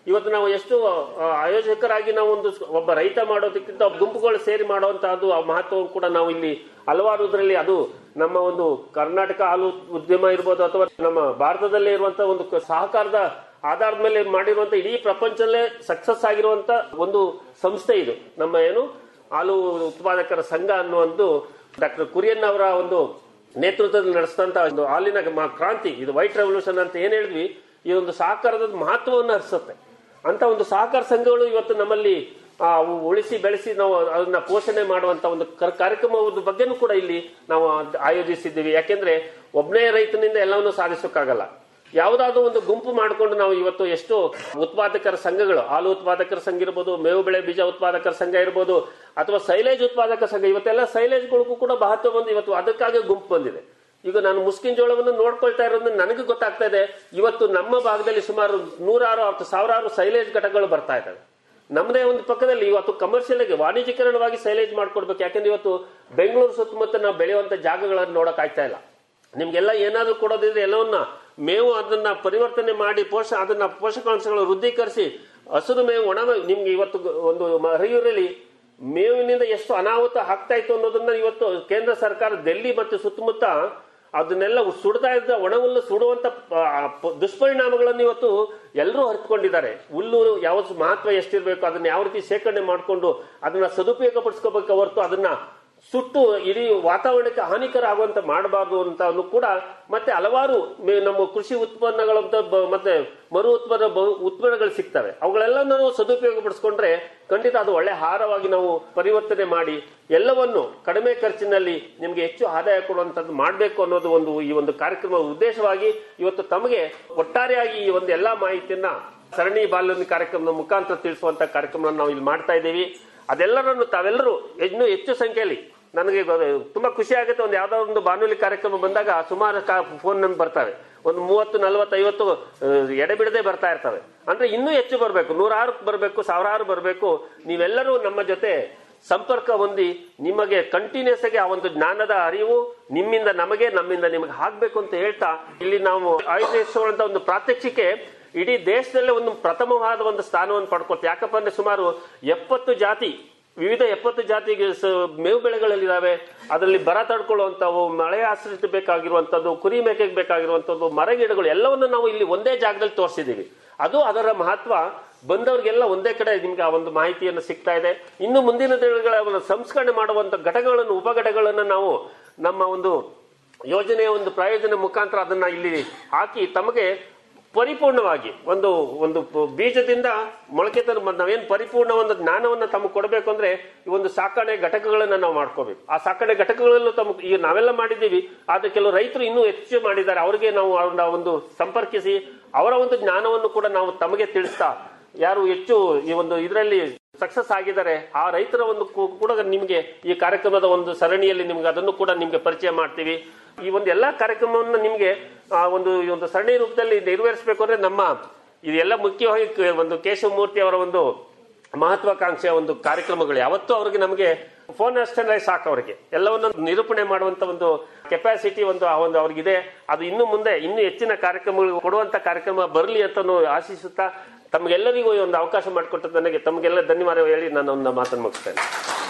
ಇವತ್ತು ನಾವು ಎಷ್ಟು ಆ, ಆಯೋಜಕರಾಗಿ ನಾವು ಒಂದು ಸ್- ಒಬ್ಬ ರೈತ ಮಾಡೋದಕ್ಕಿಂತ ಒಬ್ಬ ಗುಂಪುಗಳು ಸೇರಿ ಮಾಡುವಂತಹದ್ದು ಆ ಮಹತ್ವವನ್ನು ಕೂಡ ನಾವು ಇಲ್ಲಿ ಹಲವಾರು ಇದರಲ್ಲಿ ಅದು ನಮ್ಮ ಒಂದು ಕರ್ನಾಟಕ ಹಾಲು ಉದ್ಯಮ ಇರ್ಬೋದು ಅಥವಾ ನಮ್ಮ ಭಾರತದಲ್ಲೇ ಇರುವಂತಹ ಒಂದು ಕ- ಸಹಕಾರದ ಆಧಾರದ ಮೇಲೆ ಮಾಡಿರುವಂತ ಇಡೀ ಪ್ರಪಂಚದಲ್ಲೇ ಸಕ್ಸಸ್ ಆಗಿರುವಂತ ಒಂದು ಸಂಸ್ಥೆ ಇದು ನಮ್ಮ ಏನು ಹಾಲು ಉತ್ಪಾದಕರ ಸಂಘ ಅನ್ನುವಂದು ಡಾಕ್ಟರ್ ಕುರಿಯನ್ ಅವರ ಒಂದು ನೇತೃತ್ವದಲ್ಲಿ ನಡೆಸಿದಂತ ಒಂದು ಹಾಲಿನ ಮ- ಕ್ರಾಂತಿ ಇದು ವೈಟ್ ರೆವಲ್ಯೂಷನ್ ಅಂತ ಏನ್ ಹೇಳಿದ್ವಿ ಈ ಒಂದು ಸಹಕಾರದ ಮಹತ್ವವನ್ನು ಹರಿಸುತ್ತೆ ಅಂತ ಒಂದು ಸಹಕಾರ ಸಂಘಗಳು ಇವತ್ತು ನಮ್ಮಲ್ಲಿ ಆ, ಅವು ಉಳಿಸಿ ಬೆಳೆಸಿ ನಾವು ಅದನ್ನ ಪೋಷಣೆ ಮಾಡುವಂತ ಒಂದು ಕರ್- ಕಾರ್ಯಕ್ರಮದ ಬಗ್ಗೆನೂ ಕೂಡ ಇಲ್ಲಿ ನಾವು ಅದ್- ಆಯೋಜಿಸಿದ್ದೀವಿ ಯಾಕೆಂದ್ರೆ ಒಬ್ಬನೇ ರೈತನಿಂದ ಎಲ್ಲವನ್ನೂ ಸಾಧಿಸೋಕ್ಕಾಗಲ್ಲ ಯಾವುದಾದ್ರೂ ಒಂದು ಗುಂಪು ಮಾಡಿಕೊಂಡು ನಾವು ಇವತ್ತು ಎಷ್ಟು ಉತ್ಪಾದಕರ ಸಂಘಗಳು ಹಾಲು ಉತ್ಪಾದಕರ ಸಂಘ ಇರ್ಬೋದು ಮೇವು ಬೆಳೆ ಬೀಜ ಉತ್ಪಾದಕರ ಸಂಘ ಇರ್ಬೋದು ಅಥವಾ ಸೈಲೇಜ್ ಉತ್ಪಾದಕ ಸಂಘ ಇವತ್ತೆಲ್ಲ ಸೈಲೇಜ್ಗಳಿಗೂ ಕೂಡ ಮಹತ್ವ ಬಂದು ಇವತ್ತು ಅದಕ್ಕಾಗಿ ಗುಂಪು ಬಂದಿದೆ ಈಗ ನಾನು ಮುಸ್ಕಿನ್ ಜೋಳವನ್ನು ನೋಡ್ಕೊಳ್ತಾ ಇರೋದು ನನಗೆ ಗೊತ್ತಾಗ್ತಾ ಇದೆ ಇವತ್ತು ನಮ್ಮ ಭಾಗದಲ್ಲಿ ಸುಮಾರು ನೂರಾರು ಅಥವಾ ಸಾವಿರಾರು ಸೈಲೇಜ್ ಘಟಕಗಳು ಬರ್ತಾ ಇದ್ದಾವೆ ನಮ್ಮದೇ ಒಂದು ಪಕ್ಕದಲ್ಲಿ ಇವತ್ತು ಕಮರ್ಷಿಯಲ್ ಆಗಿ ವಾಣಿಜ್ಯೀಕರಣವಾಗಿ ಸೈಲೇಜ್ ಮಾಡ್ಕೊಡ್ಬೇಕು ಯಾಕಂದ್ರೆ ಇವತ್ತು ಬೆಂಗಳೂರು ಸುತ್ತಮುತ್ತ ನಾವು ಬೆಳೆಯುವಂತ ಜಾಗಗಳನ್ನು ನೋಡಕ್ ಆಗ್ತಾ ಇಲ್ಲ ನಿಮ್ಗೆಲ್ಲ ಏನಾದ್ರೂ ಕೊಡೋದಿದ್ರೆ ಎಲ್ಲವನ್ನ ಮೇವು ಅದನ್ನ ಪರಿವರ್ತನೆ ಮಾಡಿ ಪೋಷ ಅದನ್ನ ಪೋಷಕಾಂಶಗಳು ವೃದ್ಧೀಕರಿಸಿ ಹಸಿರು ಮೇವು ಒಣ ಮೇವು ನಿಮ್ಗೆ ಇವತ್ತು ಗ- ಒಂದು ಮ- ಹರಿಯೂರಲ್ಲಿ ಮೇವಿನಿಂದ ಎಷ್ಟು ಅನಾಹುತ ಆಗ್ತಾ ಇತ್ತು ಅನ್ನೋದನ್ನ ಇವತ್ತು ಕೇಂದ್ರ ಸರ್ಕಾರ ಡೆಲ್ಲಿ ಮತ್ತು ಸುತ್ತಮುತ್ತ ಅದನ್ನೆಲ್ಲ ಸುಡ್ತಾ ಇದ್ದ ಒಣ ಹುಲ್ಲು ಸುಡುವಂತ ಪ- ಆ ಪ- ದುಷ್ಪರಿಣಾಮಗಳನ್ನು ಇವತ್ತು ಎಲ್ಲರೂ ಅರಿತುಕೊಂಡಿದ್ದಾರೆ ಹುಲ್ಲು ಯಾವ ಮಹತ್ವ ಎಷ್ಟಿರ್ಬೇಕು ಅದನ್ನ ಯಾವ ರೀತಿ ಶೇಖರಣೆ ಮಾಡಿಕೊಂಡು ಅದನ್ನ ಸದುಪಯೋಗ ಪಡಿಸ್ಕೋಬೇಕು ಹೊರತು ಅದನ್ನ ಸುಟ್ಟು ಇಡೀ ವಾತಾವರಣಕ್ಕೆ ಹಾನಿಕರ ಆಗುವಂತ ಮಾಡಬಾರ್ದು ಅಂತ ಕೂಡ ಮತ್ತೆ ಹಲವಾರು ಮೇ- ನಮ್ಮ ಕೃಷಿ ಉತ್ಪನ್ನಗಳಂತ ಬ- ಮತ್ತೆ ಮರು ಉತ್ಪನ್ನ ಬ- ಉತ್ಪನ್ನಗಳು ಸಿಗ್ತವೆ ಅವುಗಳೆಲ್ಲ ನಾವು ಸದುಪಯೋಗ ಪಡಿಸ್ಕೊಂಡ್ರೆ ಖಂಡಿತ ಅದು ಒಳ್ಳೆ ಆಹಾರವಾಗಿ ನಾವು ಪರಿವರ್ತನೆ ಮಾಡಿ ಎಲ್ಲವನ್ನು ಕಡಿಮೆ ಖರ್ಚಿನಲ್ಲಿ ನಿಮ್ಗೆ ಹೆಚ್ಚು ಆದಾಯ ಕೊಡುವಂತದ್ದು ಮಾಡಬೇಕು ಅನ್ನೋದು ಒಂದು ಈ ಒಂದು ಕಾರ್ಯಕ್ರಮ ಉದ್ದೇಶವಾಗಿ ಇವತ್ತು ತಮಗೆ ಒಟ್ಟಾರೆಯಾಗಿ ಈ ಒಂದು ಎಲ್ಲಾ ಮಾಹಿತಿಯನ್ನ ಸರಣಿ ಬಾಲ್ಯ ಕಾರ್ಯಕ್ರಮದ ಮುಖಾಂತರ ತಿಳಿಸುವಂತ ಕಾರ್ಯಕ್ರಮ ನಾವು ಇಲ್ಲಿ ಮಾಡ್ತಾ ಇದ್ದೀವಿ ಅದೆಲ್ಲರನ್ನು ತಾವೆಲ್ಲರೂ ಇನ್ನೂ ಹೆಚ್ಚು ಸಂಖ್ಯೆಯಲ್ಲಿ ನನಗೆ ಗೊ- ತುಂಬಾ ಖುಷಿ ಆಗುತ್ತೆ ಒಂದು ಯಾವ್ದಾದ್ರು ಒಂದು ಬಾನುಲಿ ಕಾರ್ಯಕ್ರಮ ಬಂದಾಗ ಸುಮಾರು ಫೋನ್ ನಂಬರ್ ಬರ್ತವೆ ಒಂದು ಮೂವತ್ತು ನಲವತ್ತು ಐವತ್ತು ಎಡೆಬಿಡದೆ ಬರ್ತಾ ಇರ್ತವೆ ಅಂದ್ರೆ ಇನ್ನೂ ಹೆಚ್ಚು ಬರಬೇಕು ನೂರಾರು ಬರಬೇಕು ಸಾವಿರಾರು ಬರಬೇಕು ನೀವೆಲ್ಲರೂ ನಮ್ಮ ಜೊತೆ ಸಂಪರ್ಕ ಹೊಂದಿ ನಿಮಗೆ ಕಂಟಿನ್ಯೂಸ್ ಆಗಿ ಆ ಒಂದು ಜ್ಞಾನದ ಅರಿವು ನಿಮ್ಮಿಂದ ನಮಗೆ ನಮ್ಮಿಂದ ನಿಮಗೆ ಆಗ್ಬೇಕು ಅಂತ ಹೇಳ್ತಾ ಇಲ್ಲಿ ನಾವು ಆಯೋಜಿಸುವಂತ ಒಂದು ಪ್ರಾತ್ಯಕ್ಷಿಕೆ ಇಡೀ ದೇಶದಲ್ಲೇ ಒಂದು ಪ್ರಥಮವಾದ ಒಂದು ಸ್ಥಾನವನ್ನು ಪಡ್ಕೊಳ್ತೀವಿ ಯಾಕಪ್ಪ ಅಂದ್ರೆ ಸುಮಾರು ಎಪ್ಪತ್ತು ಜಾತಿ ವಿವಿಧ ಎಪ್ಪತ್ತು ಜಾತಿಗೆ ಸ- ಮೇವು ಬೆಳೆಗಳಿದಾವೆ ಅದರಲ್ಲಿ ಬರ ತಡ್ಕೊಳ್ಳುವಂಥವು ಮಳೆ ಆಶ್ರಿತ ಬೇಕಾಗಿರುವಂಥದ್ದು ಕುರಿ ಮೇಕೆಗೆ ಬೇಕಾಗಿರುವಂಥದ್ದು ಮರಗಿಡಗಳು ಎಲ್ಲವನ್ನು ನಾವು ಇಲ್ಲಿ ಒಂದೇ ಜಾಗದಲ್ಲಿ ತೋರಿಸಿದ್ದೀವಿ ಅದು ಅದರ ಮಹತ್ವ ಬಂದವರಿಗೆಲ್ಲ ಒಂದೇ ಕಡೆ ನಿಮ್ಗೆ ಆ ಒಂದು ಮಾಹಿತಿಯನ್ನು ಸಿಗ್ತಾ ಇದೆ ಇನ್ನು ಮುಂದಿನ ದಿನಗಳ ಒಂದು ಸಂಸ್ಕರಣೆ ಮಾಡುವಂತ ಘಟಕಗಳನ್ನು ಉಪಘಟಕಗಳನ್ನು ನಾವು ನಮ್ಮ ಒಂದು ಯೋಜನೆಯ ಒಂದು ಪ್ರಯೋಜನ ಮುಖಾಂತರ ಅದನ್ನ ಇಲ್ಲಿ ಹಾಕಿ ತಮಗೆ ಪರಿಪೂರ್ಣವಾಗಿ ಒಂದು ಒಂದು ಬೀಜದಿಂದ ಮೊಳಕೆ ತಂದು ಬಂದ್ ನಾವೇನ್ ಪರಿಪೂರ್ಣ ಒಂದು ಜ್ಞಾನವನ್ನ ತಮಗೆ ಕೊಡಬೇಕು ಅಂದ್ರೆ ಈ ಒಂದು ಸಾಕಣೆ ಘಟಕಗಳನ್ನ ನಾವು ಮಾಡ್ಕೋಬೇಕು ಆ ಸಾಕಣೆ ಘಟಕಗಳಲ್ಲೂ ತಮ್ಮ ಈಗ ನಾವೆಲ್ಲ ಮಾಡಿದ್ದೀವಿ ಆದ್ರೆ ಕೆಲವು ರೈತರು ಇನ್ನೂ ಹೆಚ್ಚು ಮಾಡಿದ್ದಾರೆ ಅವರಿಗೆ ನಾವು ಅವ್ರನ್ನ ಒಂದು ಸಂಪರ್ಕಿಸಿ ಅವರ ಒಂದು ಜ್ಞಾನವನ್ನು ಕೂಡ ನಾವು ತಮಗೆ ತಿಳಿಸ್ತಾ ಯಾರು ಹೆಚ್ಚು ಈ ಒಂದು ಇದರಲ್ಲಿ ಸಕ್ಸಸ್ ಆಗಿದ್ದಾರೆ ಆ ರೈತರ ಒಂದು ಕೂ- ಕೂಡ ನಿಮಗೆ ಈ ಕಾರ್ಯಕ್ರಮದ ಒಂದು ಸರಣಿಯಲ್ಲಿ ನಿಮ್ಗೆ ಅದನ್ನು ಕೂಡ ನಿಮ್ಗೆ ಪರಿಚಯ ಮಾಡ್ತೀವಿ ಈ ಒಂದು ಎಲ್ಲಾ ಕಾರ್ಯಕ್ರಮವನ್ನು ನಿಮ್ಗೆ ಆ ಒಂದು ಈ ಒಂದು ಸರಣಿ ರೂಪದಲ್ಲಿ ನೆರವೇರಿಸಬೇಕು ಅಂದ್ರೆ ನಮ್ಮ ಇದೆಲ್ಲ ಮುಖ್ಯವಾಗಿ ಕ- ಒಂದು ಕೇಶವಮೂರ್ತಿ ಅವರ ಒಂದು ಮಹತ್ವಾಕಾಂಕ್ಷೆಯ ಒಂದು ಕಾರ್ಯಕ್ರಮಗಳು ಯಾವತ್ತೂ ಅವ್ರಿಗೆ ನಮಗೆ ಫೋನ್ ಅಷ್ಟೇ ಸಾಕು ಅವರಿಗೆ ಎಲ್ಲವನ್ನು ನಿರೂಪಣೆ ಮಾಡುವಂತ ಒಂದು ಕೆಪಾಸಿಟಿ ಒಂದು ಆ ಒಂದು ಅವ್ರಿಗಿದೆ ಅದು ಇನ್ನು ಮುಂದೆ ಇನ್ನೂ ಹೆಚ್ಚಿನ ಕಾರ್ಯಕ್ರಮಗಳು ಕೊಡುವಂತ ಕಾರ್ಯಕ್ರಮ ಬರಲಿ ಅಂತ ಆಶಿಸುತ್ತಾ ತಮಗೆಲ್ಲರಿಗೂ ಈ ಒಂದು ಅವಕಾಶ ಮಾಡಿಕೊಟ್ಟು ನನಗೆ ತಮಗೆಲ್ಲ ಧನ್ಯವಾದ ಹೇಳಿ ನಾನು ಒಂದು ಮಾತನ್ನು ಮುಗಿಸ್ತೇನೆ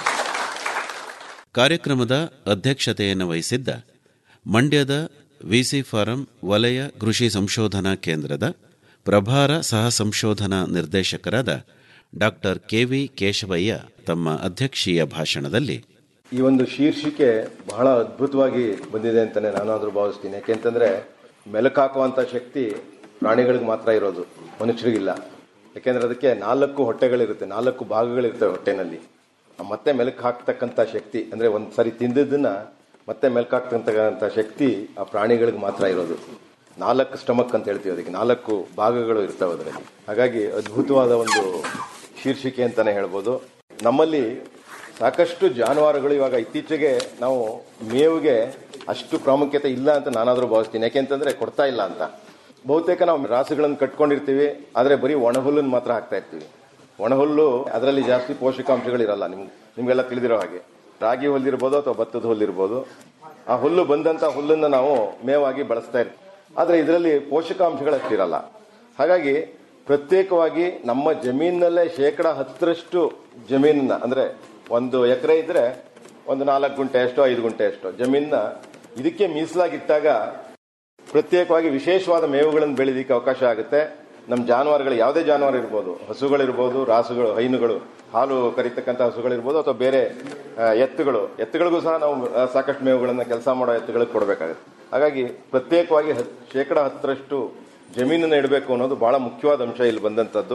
ಕಾರ್ಯಕ್ರಮದ ಅಧ್ಯಕ್ಷತೆಯನ್ನು ವಹಿಸಿದ್ದ ಮಂಡ್ಯದ ವಿಸಿ ಫಾರಂ ವಲಯ ಕೃಷಿ ಸಂಶೋಧನಾ ಕೇಂದ್ರದ ಪ್ರಭಾರ ಸಹ ಸಂಶೋಧನಾ ನಿರ್ದೇಶಕರಾದ ಡಾಕ್ಟರ್ ಕೆವಿ ಕೇಶವಯ್ಯ ತಮ್ಮ ಅಧ್ಯಕ್ಷೀಯ ಭಾಷಣದಲ್ಲಿ
ಈ ಒಂದು ಶೀರ್ಷಿಕೆ ಬಹಳ ಅದ್ಭುತವಾಗಿ ಬಂದಿದೆ ಅಂತಾನೆ ನಾನಾದ್ರೂ ಭಾವಿಸ್ತೀನಿ ಯಾಕೆಂತಂದ್ರೆ ಮೆಲುಕಾಕುವಂತ ಶಕ್ತಿ ಪ್ರಾಣಿಗಳಿಗೆ ಮಾತ್ರ ಇರೋದು ಮನುಷ್ಯರಿಗಿಲ್ಲ ಯಾಕೆಂದ್ರೆ ಅದಕ್ಕೆ ನಾಲ್ಕು ಹೊಟ್ಟೆಗಳಿರುತ್ತೆ ನಾಲ್ಕು ಭಾಗಗಳಿರ್ತವೆ ಹೊಟ್ಟೆನಲ್ಲಿ ಆ ಮತ್ತೆ ಮೆಲುಕು ಹಾಕ್ತಕ್ಕಂಥ ಶಕ್ತಿ ಅಂದ್ರೆ ಒಂದ್ ಸರಿ ತಿಂದಿದ್ದನ್ನ ಮತ್ತೆ ಮೆಲುಕು ಹಾಕ್ತಕ್ಕಂಥ ಶಕ್ತಿ ಆ ಪ್ರಾಣಿಗಳಿಗೆ ಮಾತ್ರ ಇರೋದು ನಾಲ್ಕು ಸ್ಟಮಕ್ ಅಂತ ಹೇಳ್ತೀವಿ ಅದಕ್ಕೆ ನಾಲ್ಕು ಭಾಗಗಳು ಇರ್ತವೆ ಅದರಲ್ಲಿ ಹಾಗಾಗಿ ಅದ್ಭುತವಾದ ಒಂದು ಶೀರ್ಷಿಕೆ ಅಂತಾನೆ ಹೇಳ್ಬೋದು ನಮ್ಮಲ್ಲಿ ಸಾಕಷ್ಟು ಜಾನುವಾರುಗಳು ಇವಾಗ ಇತ್ತೀಚೆಗೆ ನಾವು ಮೇವಿಗೆ ಅಷ್ಟು ಪ್ರಾಮುಖ್ಯತೆ ಇಲ್ಲ ಅಂತ ನಾನಾದ್ರೂ ಭಾವಿಸ್ತೀನಿ ಯಾಕೆಂತಂದ್ರೆ ಕೊಡ್ತಾ ಇಲ್ಲ ಅಂತ ಬಹುತೇಕ ನಾವು ರಾಸುಗಳನ್ನು ಕಟ್ಕೊಂಡಿರ್ತೀವಿ ಆದ್ರೆ ಬರೀ ಒಣಹುಲ್ಲನ್ನು ಮಾತ್ರ ಹಾಕ್ತಾ ಇರ್ತೀವಿ ಒಣಹುಲ್ಲು ಅದರಲ್ಲಿ ಜಾಸ್ತಿ ಪೋಷಕಾಂಶಗಳಿರಲ್ಲ ನಿಮ್ಗೆ ನಿಮ್ಗೆಲ್ಲ ತಿಳಿದಿರೋ ಹಾಗೆ ರಾಗಿ ಹುಲ್ಲಿರ್ಬೋದು ಅಥವಾ ಭತ್ತದ ಹುಲ್ಲಿರ್ಬೋದು ಆ ಹುಲ್ಲು ಬಂದಂತ ಹುಲ್ಲನ್ನು ನಾವು ಮೇವಾಗಿ ಬಳಸ್ತಾ ಇರ್ತೀವಿ ಆದ್ರೆ ಇದರಲ್ಲಿ ಪೋಷಕಾಂಶಗಳಷ್ಟಿರಲ್ಲ ಹಾಗಾಗಿ ಪ್ರತ್ಯೇಕವಾಗಿ ನಮ್ಮ ಜಮೀನಲ್ಲೇ ಶೇಕಡ ಹತ್ತರಷ್ಟು ಜಮೀನನ್ನ ಅಂದ್ರೆ ಒಂದು ಎಕರೆ ಇದ್ರೆ ಒಂದು ನಾಲ್ಕು ಗುಂಟೆ ಅಷ್ಟೋ ಐದು ಗುಂಟೆ ಅಷ್ಟೋ ಜಮೀನನ್ನ ಇದಕ್ಕೆ ಮೀಸಲಾಗಿಟ್ಟಾಗ ಪ್ರತ್ಯೇಕವಾಗಿ ವಿಶೇಷವಾದ ಮೇವುಗಳನ್ನು ಬೆಳೆದಿಕ್ಕೆ ಅವಕಾಶ ಆಗುತ್ತೆ ನಮ್ಮ ಜಾನುವಾರುಗಳು ಯಾವುದೇ ಜಾನುವಾರು ಇರ್ಬೋದು ಹಸುಗಳಿರ್ಬೋದು ರಾಸುಗಳು ಹೈನುಗಳು ಹಾಲು ಕರಿತಕ್ಕಂಥ ಹಸುಗಳಿರ್ಬೋದು ಅಥವಾ ಬೇರೆ ಆ, ಎತ್ತುಗಳು ಎತ್ತುಗಳಿಗೂ ಸಹ ನಾವು ಆ, ಸಾಕಷ್ಟು ಮೇವುಗಳನ್ನು ಕೆಲಸ ಮಾಡೋ ಎತ್ತುಗಳಿಗೆ ಕೊಡಬೇಕಾಗುತ್ತೆ ಹಾಗಾಗಿ ಪ್ರತ್ಯೇಕವಾಗಿ ಹತ್- ಶೇಕಡ ಹತ್ತರಷ್ಟು ಜಮೀನನ್ನು ಇಡಬೇಕು ಅನ್ನೋದು ಬಹಳ ಮುಖ್ಯವಾದ ಅಂಶ ಇಲ್ಲಿ ಬಂದಂತದ್ದು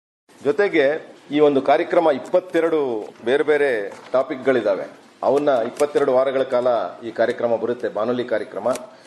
ಜೊತೆಗೆ ಈ ಒಂದು ಕಾರ್ಯಕ್ರಮ ಇಪ್ಪತ್ತೆರಡು ಬೇರೆ ಬೇರೆ ಟಾಪಿಕ್ಗಳಿದಾವೆ ಅವನ್ನ ಇಪ್ಪತ್ತೆರಡು ವಾರಗಳ ಕಾಲ ಈ ಕಾರ್ಯಕ್ರಮ ಬರುತ್ತೆ ಬಾನುಲಿ ಕಾರ್ಯಕ್ರಮ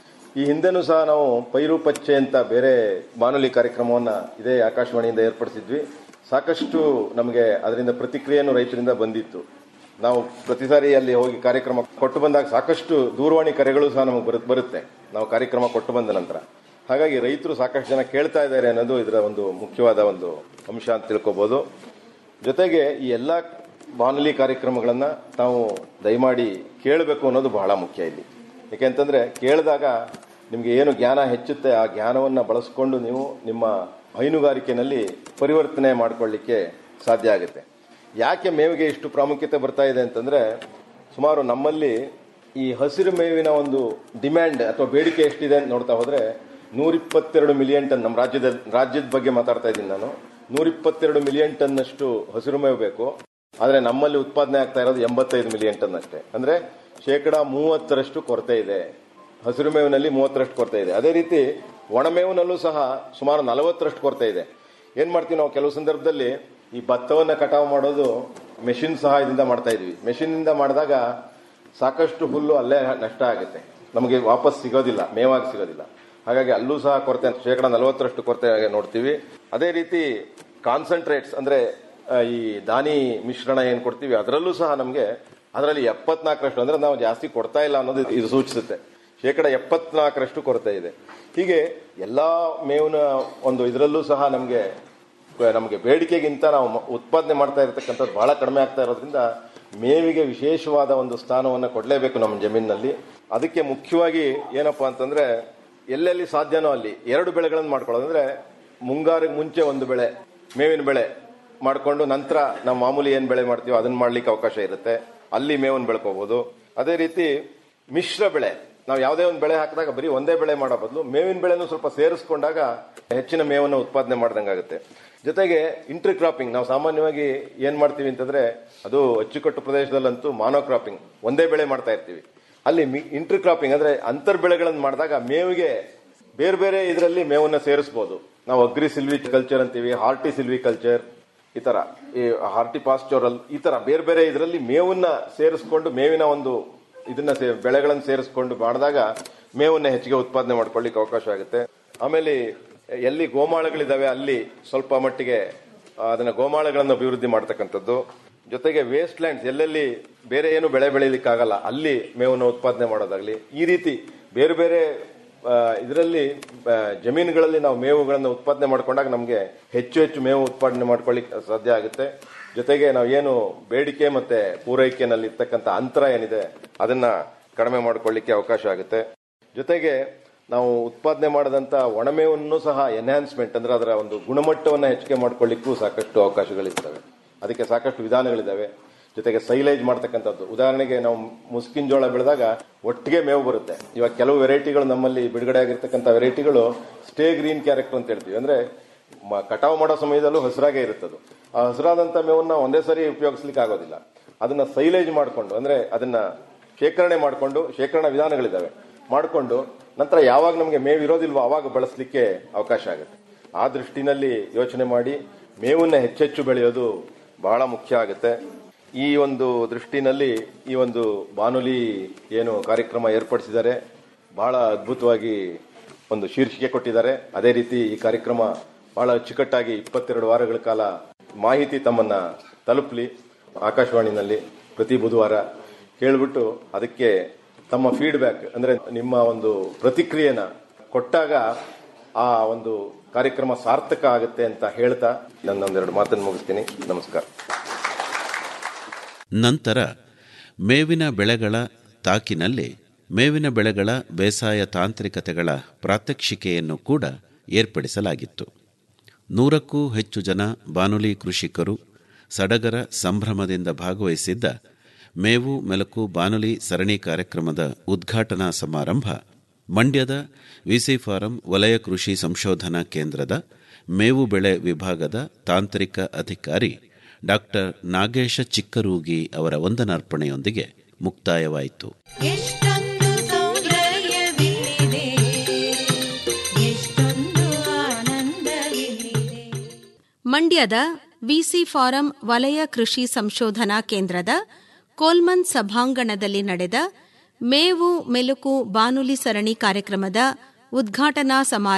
ಈ ಹಿಂದೆನೂ ಸಹ ನಾವು ಪೈರು ಪಚ್ಚೆ ಅಂತ ಬೇರೆ ಬಾನುಲಿ ಕಾರ್ಯಕ್ರಮವನ್ನ ಇದೇ ಆಕಾಶವಾಣಿಯಿಂದ ಏರ್ಪಡಿಸಿದ್ವಿ ಸಾಕಷ್ಟು ನಮಗೆ ಅದರಿಂದ ಪ್ರತಿಕ್ರಿಯೆಯನ್ನು ರೈತರಿಂದ ಬಂದಿತ್ತು ನಾವು ಪ್ರತಿ ಸಾರಿ ಅಲ್ಲಿ ಹೋಗಿ ಕಾರ್ಯಕ್ರಮ ಕೊಟ್ಟು ಬಂದಾಗ ಸಾಕಷ್ಟು ದೂರವಾಣಿ ಕರೆಗಳು ಸಹ ನಮಗೆ ಬರು- ಬರುತ್ತೆ ನಾವು ಕಾರ್ಯಕ್ರಮ ಕೊಟ್ಟು ಬಂದ ನಂತರ ಹಾಗಾಗಿ ರೈತರು ಸಾಕಷ್ಟು ಜನ ಕೇಳ್ತಾ ಇದ್ದಾರೆ ಅನ್ನೋದು ಇದರ ಒಂದು ಮುಖ್ಯವಾದ ಒಂದು ಅಂಶ ಅಂತ ತಿಳ್ಕೊಬಹುದು ಜೊತೆಗೆ ಈ ಎಲ್ಲ ಬಾನುಲಿ ಕಾರ್ಯಕ್ರಮಗಳನ್ನ ನಾವು ದಯಮಾಡಿ ಕೇಳಬೇಕು ಅನ್ನೋದು ಬಹಳ ಮುಖ್ಯ ಇಲ್ಲಿ ಯಾಕೆಂತಂದ್ರೆ ಕೇಳಿದಾಗ ನಿಮಗೆ ಏನು ಜ್ಞಾನ ಹೆಚ್ಚುತ್ತೆ ಆ ಜ್ಞಾನವನ್ನ ಬಳಸ್ಕೊಂಡು ನೀವು ನಿಮ್ಮ ಹೈನುಗಾರಿಕೆನಲ್ಲಿ ಪರಿವರ್ತನೆ ಮಾಡ್ಕೊಳ್ಳಿಕ್ಕೆ ಸಾಧ್ಯ ಆಗುತ್ತೆ ಯಾಕೆ ಮೇವಿಗೆ ಇಷ್ಟು ಪ್ರಾಮುಖ್ಯತೆ ಬರ್ತಾ ಇದೆ ಅಂತಂದ್ರೆ ಸುಮಾರು ನಮ್ಮಲ್ಲಿ ಈ ಹಸಿರು ಮೇವಿನ ಒಂದು ಡಿಮ್ಯಾಂಡ್ ಅಥವಾ ಬೇಡಿಕೆ ಎಷ್ಟಿದೆ ಅಂತ ನೋಡ್ತಾ ಹೋದ್ರೆ ನೂರಿಪ್ಪತ್ತೆರಡು ಮಿಲಿಯನ್ ಟನ್ ನಮ್ಮ ರಾಜ್ಯದ ರಾಜ್ಯದ ಬಗ್ಗೆ ಮಾತಾಡ್ತಾ ಇದ್ದೀನಿ ನಾನು ನೂರಿಪ್ಪತ್ತೆರಡು ಮಿಲಿಯನ್ ಟನ್ ಅಷ್ಟು ಹಸಿರು ಮೇವು ಬೇಕು ಆದ್ರೆ ನಮ್ಮಲ್ಲಿ ಉತ್ಪಾದನೆ ಆಗ್ತಾ ಇರೋದು ಎಂಬತ್ತೈದು ಮಿಲಿಯನ್ ಟನ್ ಅಷ್ಟೇ ಅಂದ್ರೆ ಶೇಕಡ ಮೂವತ್ತರಷ್ಟು ಕೊರತೆ ಇದೆ ಹಸಿರು ಮೇವಿನಲ್ಲಿ ಮೂವತ್ತರಷ್ಟು ಕೊರತೆ ಇದೆ ಅದೇ ರೀತಿ ಒಣಮೇವಿನಲ್ಲೂ ಸಹ ಸುಮಾರು ನಲವತ್ತರಷ್ಟು ಕೊರತೆ ಇದೆ ಏನ್ ಮಾಡ್ತೀವಿ ನಾವು ಕೆಲವು ಸಂದರ್ಭದಲ್ಲಿ ಈ ಭತ್ತವನ್ನ ಕಟಾವು ಮಾಡೋದು ಮೆಷಿನ್ ಸಹಾಯದಿಂದ ಮಾಡ್ತಾ ಇದೀವಿ ಮೆಷಿನ್ ಇಂದ ಮಾಡಿದಾಗ ಸಾಕಷ್ಟು ಹುಲ್ಲು ಅಲ್ಲೇ ನಷ್ಟ ಆಗುತ್ತೆ ನಮಗೆ ವಾಪಸ್ ಸಿಗೋದಿಲ್ಲ ಮೇವಾಗಿ ಸಿಗೋದಿಲ್ಲ ಹಾಗಾಗಿ ಅಲ್ಲೂ ಸಹ ಕೊರತೆ ಶೇಕಡ ನಲವತ್ತರಷ್ಟು ಕೊರತೆ ನೋಡ್ತೀವಿ ಅದೇ ರೀತಿ ಕಾನ್ಸಂಟ್ರೇಟ್ಸ್ ಅಂದ್ರೆ ಆ, ಈ ದಾನಿ ಮಿಶ್ರಣ ಏನ್ ಕೊಡ್ತೀವಿ ಅದರಲ್ಲೂ ಸಹ ನಮಗೆ ಅದರಲ್ಲಿ ಎಪ್ಪತ್ನಾಲ್ಕರಷ್ಟು ಅಂದ್ರೆ ನಾವು ಜಾಸ್ತಿ ಕೊಡ್ತಾ ಇಲ್ಲ ಅನ್ನೋದು ಇದು ಸೂಚಿಸುತ್ತೆ ಶೇಕಡ ಎಪ್ಪತ್ನಾಲ್ಕರಷ್ಟು ಕೊರತೆ ಇದೆ ಹೀಗೆ ಎಲ್ಲಾ ಮೇವಿನ ಒಂದು ಇದರಲ್ಲೂ ಸಹ ನಮಗೆ ನಮಗೆ ಬೇಡಿಕೆಗಿಂತ ನಾವು ಮ- ಉತ್ಪಾದನೆ ಮಾಡ್ತಾ ಇರತಕ್ಕಂಥದ್ದು ಬಹಳ ಕಡಿಮೆ ಆಗ್ತಾ ಇರೋದ್ರಿಂದ ಮೇವಿಗೆ ವಿಶೇಷವಾದ ಒಂದು ಸ್ಥಾನವನ್ನು ಕೊಡಲೇಬೇಕು ನಮ್ಮ ಜಮೀನಿನಲ್ಲಿ ಅದಕ್ಕೆ ಮುಖ್ಯವಾಗಿ ಏನಪ್ಪಾ ಅಂತಂದ್ರೆ ಎಲ್ಲೆಲ್ಲಿ ಸಾಧ್ಯನೋ ಅಲ್ಲಿ ಎರಡು ಬೆಳೆಗಳನ್ನು ಮಾಡ್ಕೊಳ್ಳೋದು ಅಂದ್ರೆ ಮುಂಗಾರಿಗೆ ಮುಂಚೆ ಒಂದು ಬೆಳೆ ಮೇವಿನ ಬೆಳೆ ಮಾಡ್ಕೊಂಡು ನಂತರ ನಾವು ಮಾಮೂಲಿ ಏನ್ ಬೆಳೆ ಮಾಡ್ತೀವೋ ಅದನ್ನ ಮಾಡ್ಲಿಕ್ಕೆ ಅವಕಾಶ ಇರುತ್ತೆ ಅಲ್ಲಿ ಮೇವನ್ನು ಬೆಳ್ಕೋಬಹುದು ಅದೇ ರೀತಿ ಮಿಶ್ರ ಬೆಳೆ ನಾವು ಯಾವುದೇ ಒಂದು ಬೆಳೆ ಹಾಕಿದಾಗ ಬರೀ ಒಂದೇ ಬೆಳೆ ಮಾಡೋ ಬದಲು ಮೇವಿನ ಬೆಳೆನೂ ಸ್ವಲ್ಪ ಸೇರಿಸ್ಕೊಂಡಾಗ ಹೆಚ್ಚಿನ ಮೇವನ್ನು ಉತ್ಪಾದನೆ ಮಾಡ್ದಂಗಾಗುತ್ತೆ ಜೊತೆಗೆ ಇಂಟರ್ ಕ್ರಾಪಿಂಗ್ ನಾವು ಸಾಮಾನ್ಯವಾಗಿ ಏನ್ ಮಾಡ್ತೀವಿ ಅಂತಂದ್ರೆ ಅದು ಅಚ್ಚುಕಟ್ಟು ಪ್ರದೇಶದಲ್ಲಂತೂ ಮಾನೋ ಕ್ರಾಪಿಂಗ್ ಒಂದೇ ಬೆಳೆ ಮಾಡ್ತಾ ಇರ್ತೀವಿ ಅಲ್ಲಿ ಇಂಟರ್ ಕ್ರಾಪಿಂಗ್ ಅಂದ್ರೆ ಅಂತರ್ ಬೆಳೆಗಳನ್ನು ಮಾಡಿದಾಗ ಮೇವಿಗೆ ಬೇರೆ ಬೇರೆ ಇದರಲ್ಲಿ ಮೇವನ್ನ ಸೇರಿಸಬಹುದು ನಾವು ಅಗ್ರಿ ಸಿಲ್ವಿ ಕಲ್ಚರ್ ಅಂತೀವಿ ಹಾರ್ಟಿ ಸಿಲ್ವಿ ಕಲ್ಚರ್ ಈ ತರ ಈ ಹಾರ್ಟಿ ಪಾಸ್ಚೋರಲ್ ಈ ತರ ಬೇರೆ ಬೇರೆ ಇದರಲ್ಲಿ ಮೇವನ್ನ ಸೇರಿಸ್ಕೊಂಡು ಮೇವಿನ ಒಂದು ಇದನ್ನ ಸೇ- ಬೆಳೆಗಳನ್ನು ಸೇರಿಸ್ಕೊಂಡು ಮಾಡಿದಾಗ ಮೇವನ್ನ ಹೆಚ್ಚಿಗೆ ಉತ್ಪಾದನೆ ಮಾಡ್ಕೊಳ್ಳಿಕ್ಕೆ ಅವಕಾಶ ಆಗುತ್ತೆ ಆಮೇಲೆ ಎಲ್ಲಿ ಗೋಮಾಳಗಳಿದಾವೆ ಅಲ್ಲಿ ಸ್ವಲ್ಪ ಮಟ್ಟಿಗೆ ಆ, ಅದನ್ನ ಗೋಮಾಳಗಳನ್ನು ಅಭಿವೃದ್ಧಿ ಮಾಡ್ತಕ್ಕಂಥದ್ದು ಜೊತೆಗೆ ವೇಸ್ಟ್ ಲ್ಯಾಂಡ್ಸ್ ಎಲ್ಲೆಲ್ಲಿ ಬೇರೆ ಏನು ಬೆಳೆ ಬೆಳೀಲಿಕ್ಕಾಗಲ್ಲ ಅಲ್ಲಿ ಮೇವನ್ನು ಉತ್ಪಾದನೆ ಮಾಡೋದಾಗ್ಲಿ ಈ ರೀತಿ ಬೇರೆ ಬೇರೆ ಇದರಲ್ಲಿ ಜಮೀನುಗಳಲ್ಲಿ ನಾವು ಮೇವುಗಳನ್ನು ಉತ್ಪಾದನೆ ಮಾಡ್ಕೊಂಡಾಗ ನಮಗೆ ಹೆಚ್ಚು ಹೆಚ್ಚು ಮೇವು ಉತ್ಪಾದನೆ ಮಾಡ್ಕೊಳ್ಳಿಕ್ಕೆ ಸಾಧ್ಯ ಆಗುತ್ತೆ ಜೊತೆಗೆ ನಾವು ಏನು ಬೇಡಿಕೆ ಮತ್ತೆ ಪೂರೈಕೆನಲ್ಲಿ ಇರ್ತಕ್ಕಂಥ ಅಂತರ ಏನಿದೆ ಅದನ್ನ ಕಡಿಮೆ ಮಾಡ್ಕೊಳ್ಳಿಕ್ಕೆ ಅವಕಾಶ ಆಗುತ್ತೆ ಜೊತೆಗೆ ನಾವು ಉತ್ಪಾದನೆ ಮಾಡಿದಂತ ಒಣಮೇವನ್ನು ಸಹ ಎನ್ಹಾನ್ಸ್ಮೆಂಟ್ ಅಂದ್ರೆ ಅದರ ಒಂದು ಗುಣಮಟ್ಟವನ್ನು ಹೆಚ್ಚಿಗೆ ಮಾಡ್ಕೊಳ್ಳಿಕ್ಕೂ ಸಾಕಷ್ಟು ಅವಕಾಶಗಳಿರ್ತವೆ ಅದಕ್ಕೆ ಸಾಕಷ್ಟು ವಿಧಾನಗಳಿದ್ದಾವೆ ಜೊತೆಗೆ ಸೈಲೇಜ್ ಮಾಡ್ತಕ್ಕಂಥದ್ದು ಉದಾಹರಣೆಗೆ ನಾವು ಮುಸ್ಕಿನ್ ಜೋಳ ಬೆಳೆದಾಗ ಒಟ್ಟಿಗೆ ಮೇವು ಬರುತ್ತೆ ಇವಾಗ ಕೆಲವು ವೆರೈಟಿಗಳು ನಮ್ಮಲ್ಲಿ ಬಿಡುಗಡೆ ಆಗಿರ್ತಕ್ಕಂಥ ವೆರೈಟಿಗಳು ಸ್ಟೇ ಗ್ರೀನ್ ಕ್ಯಾರೆಕ್ಟರ್ ಅಂತ ಹೇಳ್ತೀವಿ ಅಂದ್ರೆ ಮ- ಕಟಾವು ಮಾಡೋ ಸಮಯದಲ್ಲೂ ಹಸಿರಾಗೇ ಇರುತ್ತದು ಆ ಹಸಿರಾದಂತ ಮೇವನ್ನ ಒಂದೇ ಸರಿ ಉಪಯೋಗಿಸ್ಲಿಕ್ಕೆ ಆಗೋದಿಲ್ಲ ಅದನ್ನ ಸೈಲೇಜ್ ಮಾಡಿಕೊಂಡು ಅಂದ್ರೆ ಅದನ್ನ ಶೇಖರಣೆ ಮಾಡಿಕೊಂಡು ಶೇಖರಣಾ ವಿಧಾನಗಳಿದ್ದಾವೆ ಮಾಡಿಕೊಂಡು ನಂತರ ಯಾವಾಗ ನಮಗೆ ಮೇವು ಇರೋದಿಲ್ವೋ ಅವಾಗ ಬಳಸಲಿಕ್ಕೆ ಅವಕಾಶ ಆಗುತ್ತೆ ಆ ದೃಷ್ಟಿನಲ್ಲಿ ಯೋಚನೆ ಮಾಡಿ ಮೇವನ್ನ ಹೆಚ್ಚೆಚ್ಚು ಬೆಳೆಯೋದು ಬಹಳ ಮುಖ್ಯ ಆಗುತ್ತೆ ಈ ಒಂದು ದೃಷ್ಟಿನಲ್ಲಿ ಈ ಒಂದು ಬಾನುಲಿ ಏನು ಕಾರ್ಯಕ್ರಮ ಏರ್ಪಡಿಸಿದ್ದಾರೆ ಬಹಳ ಅದ್ಭುತವಾಗಿ ಒಂದು ಶೀರ್ಷಿಕೆ ಕೊಟ್ಟಿದ್ದಾರೆ ಅದೇ ರೀತಿ ಈ ಕಾರ್ಯಕ್ರಮ ಬಹಳ ಅಚ್ಚುಕಟ್ಟಾಗಿ ಇಪ್ಪತ್ತೆರಡು ವಾರಗಳ ಕಾಲ ಮಾಹಿತಿ ತಮ್ಮನ್ನ ತಲುಪಲಿ ಆಕಾಶವಾಣಿನಲ್ಲಿ ಪ್ರತಿ ಬುಧವಾರ ಕೇಳ್ಬಿಟ್ಟು ಅದಕ್ಕೆ ತಮ್ಮ ಫೀಡ್ಬ್ಯಾಕ್ ಅಂದ್ರೆ ನಿಮ್ಮ ಒಂದು ಪ್ರತಿಕ್ರಿಯೆನ ಕೊಟ್ಟಾಗ ಆ ಒಂದು ಕಾರ್ಯಕ್ರಮ ಸಾರ್ಥಕ ಆಗುತ್ತೆ ಅಂತ ಹೇಳ್ತಾ ನನ್ನೊಂದೆರಡು ಮಾತನ್ನು ಮುಗಿಸ್ತೀನಿ ನಮಸ್ಕಾರ
ನಂತರ ಮೇವಿನ ಬೆಳೆಗಳ ತಾಕಿನಲ್ಲಿ ಮೇವಿನ ಬೆಳೆಗಳ ಬೇಸಾಯ ತಾಂತ್ರಿಕತೆಗಳ ಪ್ರಾತ್ಯಕ್ಷಿಕೆಯನ್ನು ಕೂಡ ಏರ್ಪಡಿಸಲಾಗಿತ್ತು ನೂರಕ್ಕೂ ಹೆಚ್ಚು ಜನ ಬಾನುಲಿ ಕೃಷಿಕರು ಸಡಗರ ಸಂಭ್ರಮದಿಂದ ಭಾಗವಹಿಸಿದ್ದ ಮೇವು ಮೆಲುಕು ಬಾನುಲಿ ಸರಣಿ ಕಾರ್ಯಕ್ರಮದ ಉದ್ಘಾಟನಾ ಸಮಾರಂಭ ಮಂಡ್ಯದ ವಿಸಿ ಫಾರಂ ವಲಯ ಕೃಷಿ ಸಂಶೋಧನಾ ಕೇಂದ್ರದ ಮೇವು ಬೆಳೆ ವಿಭಾಗದ ತಾಂತ್ರಿಕ ಅಧಿಕಾರಿ ಡಾಕ್ಟರ್ ನಾಗೇಶ ಚಿಕ್ಕರೂಗಿ ಅವರ ವಂದನಾರ್ಪಣೆಯೊಂದಿಗೆ ಮುಕ್ತಾಯವಾಯಿತು
ಎಷ್ಟೊಂದು ಸೌಂದರ್ಯವಿಲ್ಲಿದೆ ಎಷ್ಟೊಂದು ಆನಂದವಿಲ್ಲಿದೆ
ಮಂಡ್ಯದ ವಿಸಿ ಫಾರಂ ವಲಯ ಕೃಷಿ ಸಂಶೋಧನಾ ಕೇಂದ್ರದ ಕೋಲ್ಮನ್ ಸಭಾಂಗಣದಲ್ಲಿ ನಡೆದ ಮೇವು ಮೆಲುಕು ಬಾನುಲಿ ಸರಣಿ ಕಾರ್ಯಕ್ರಮದ ಉದ್ಘಾಟನಾ ಸಮಾರಂಭ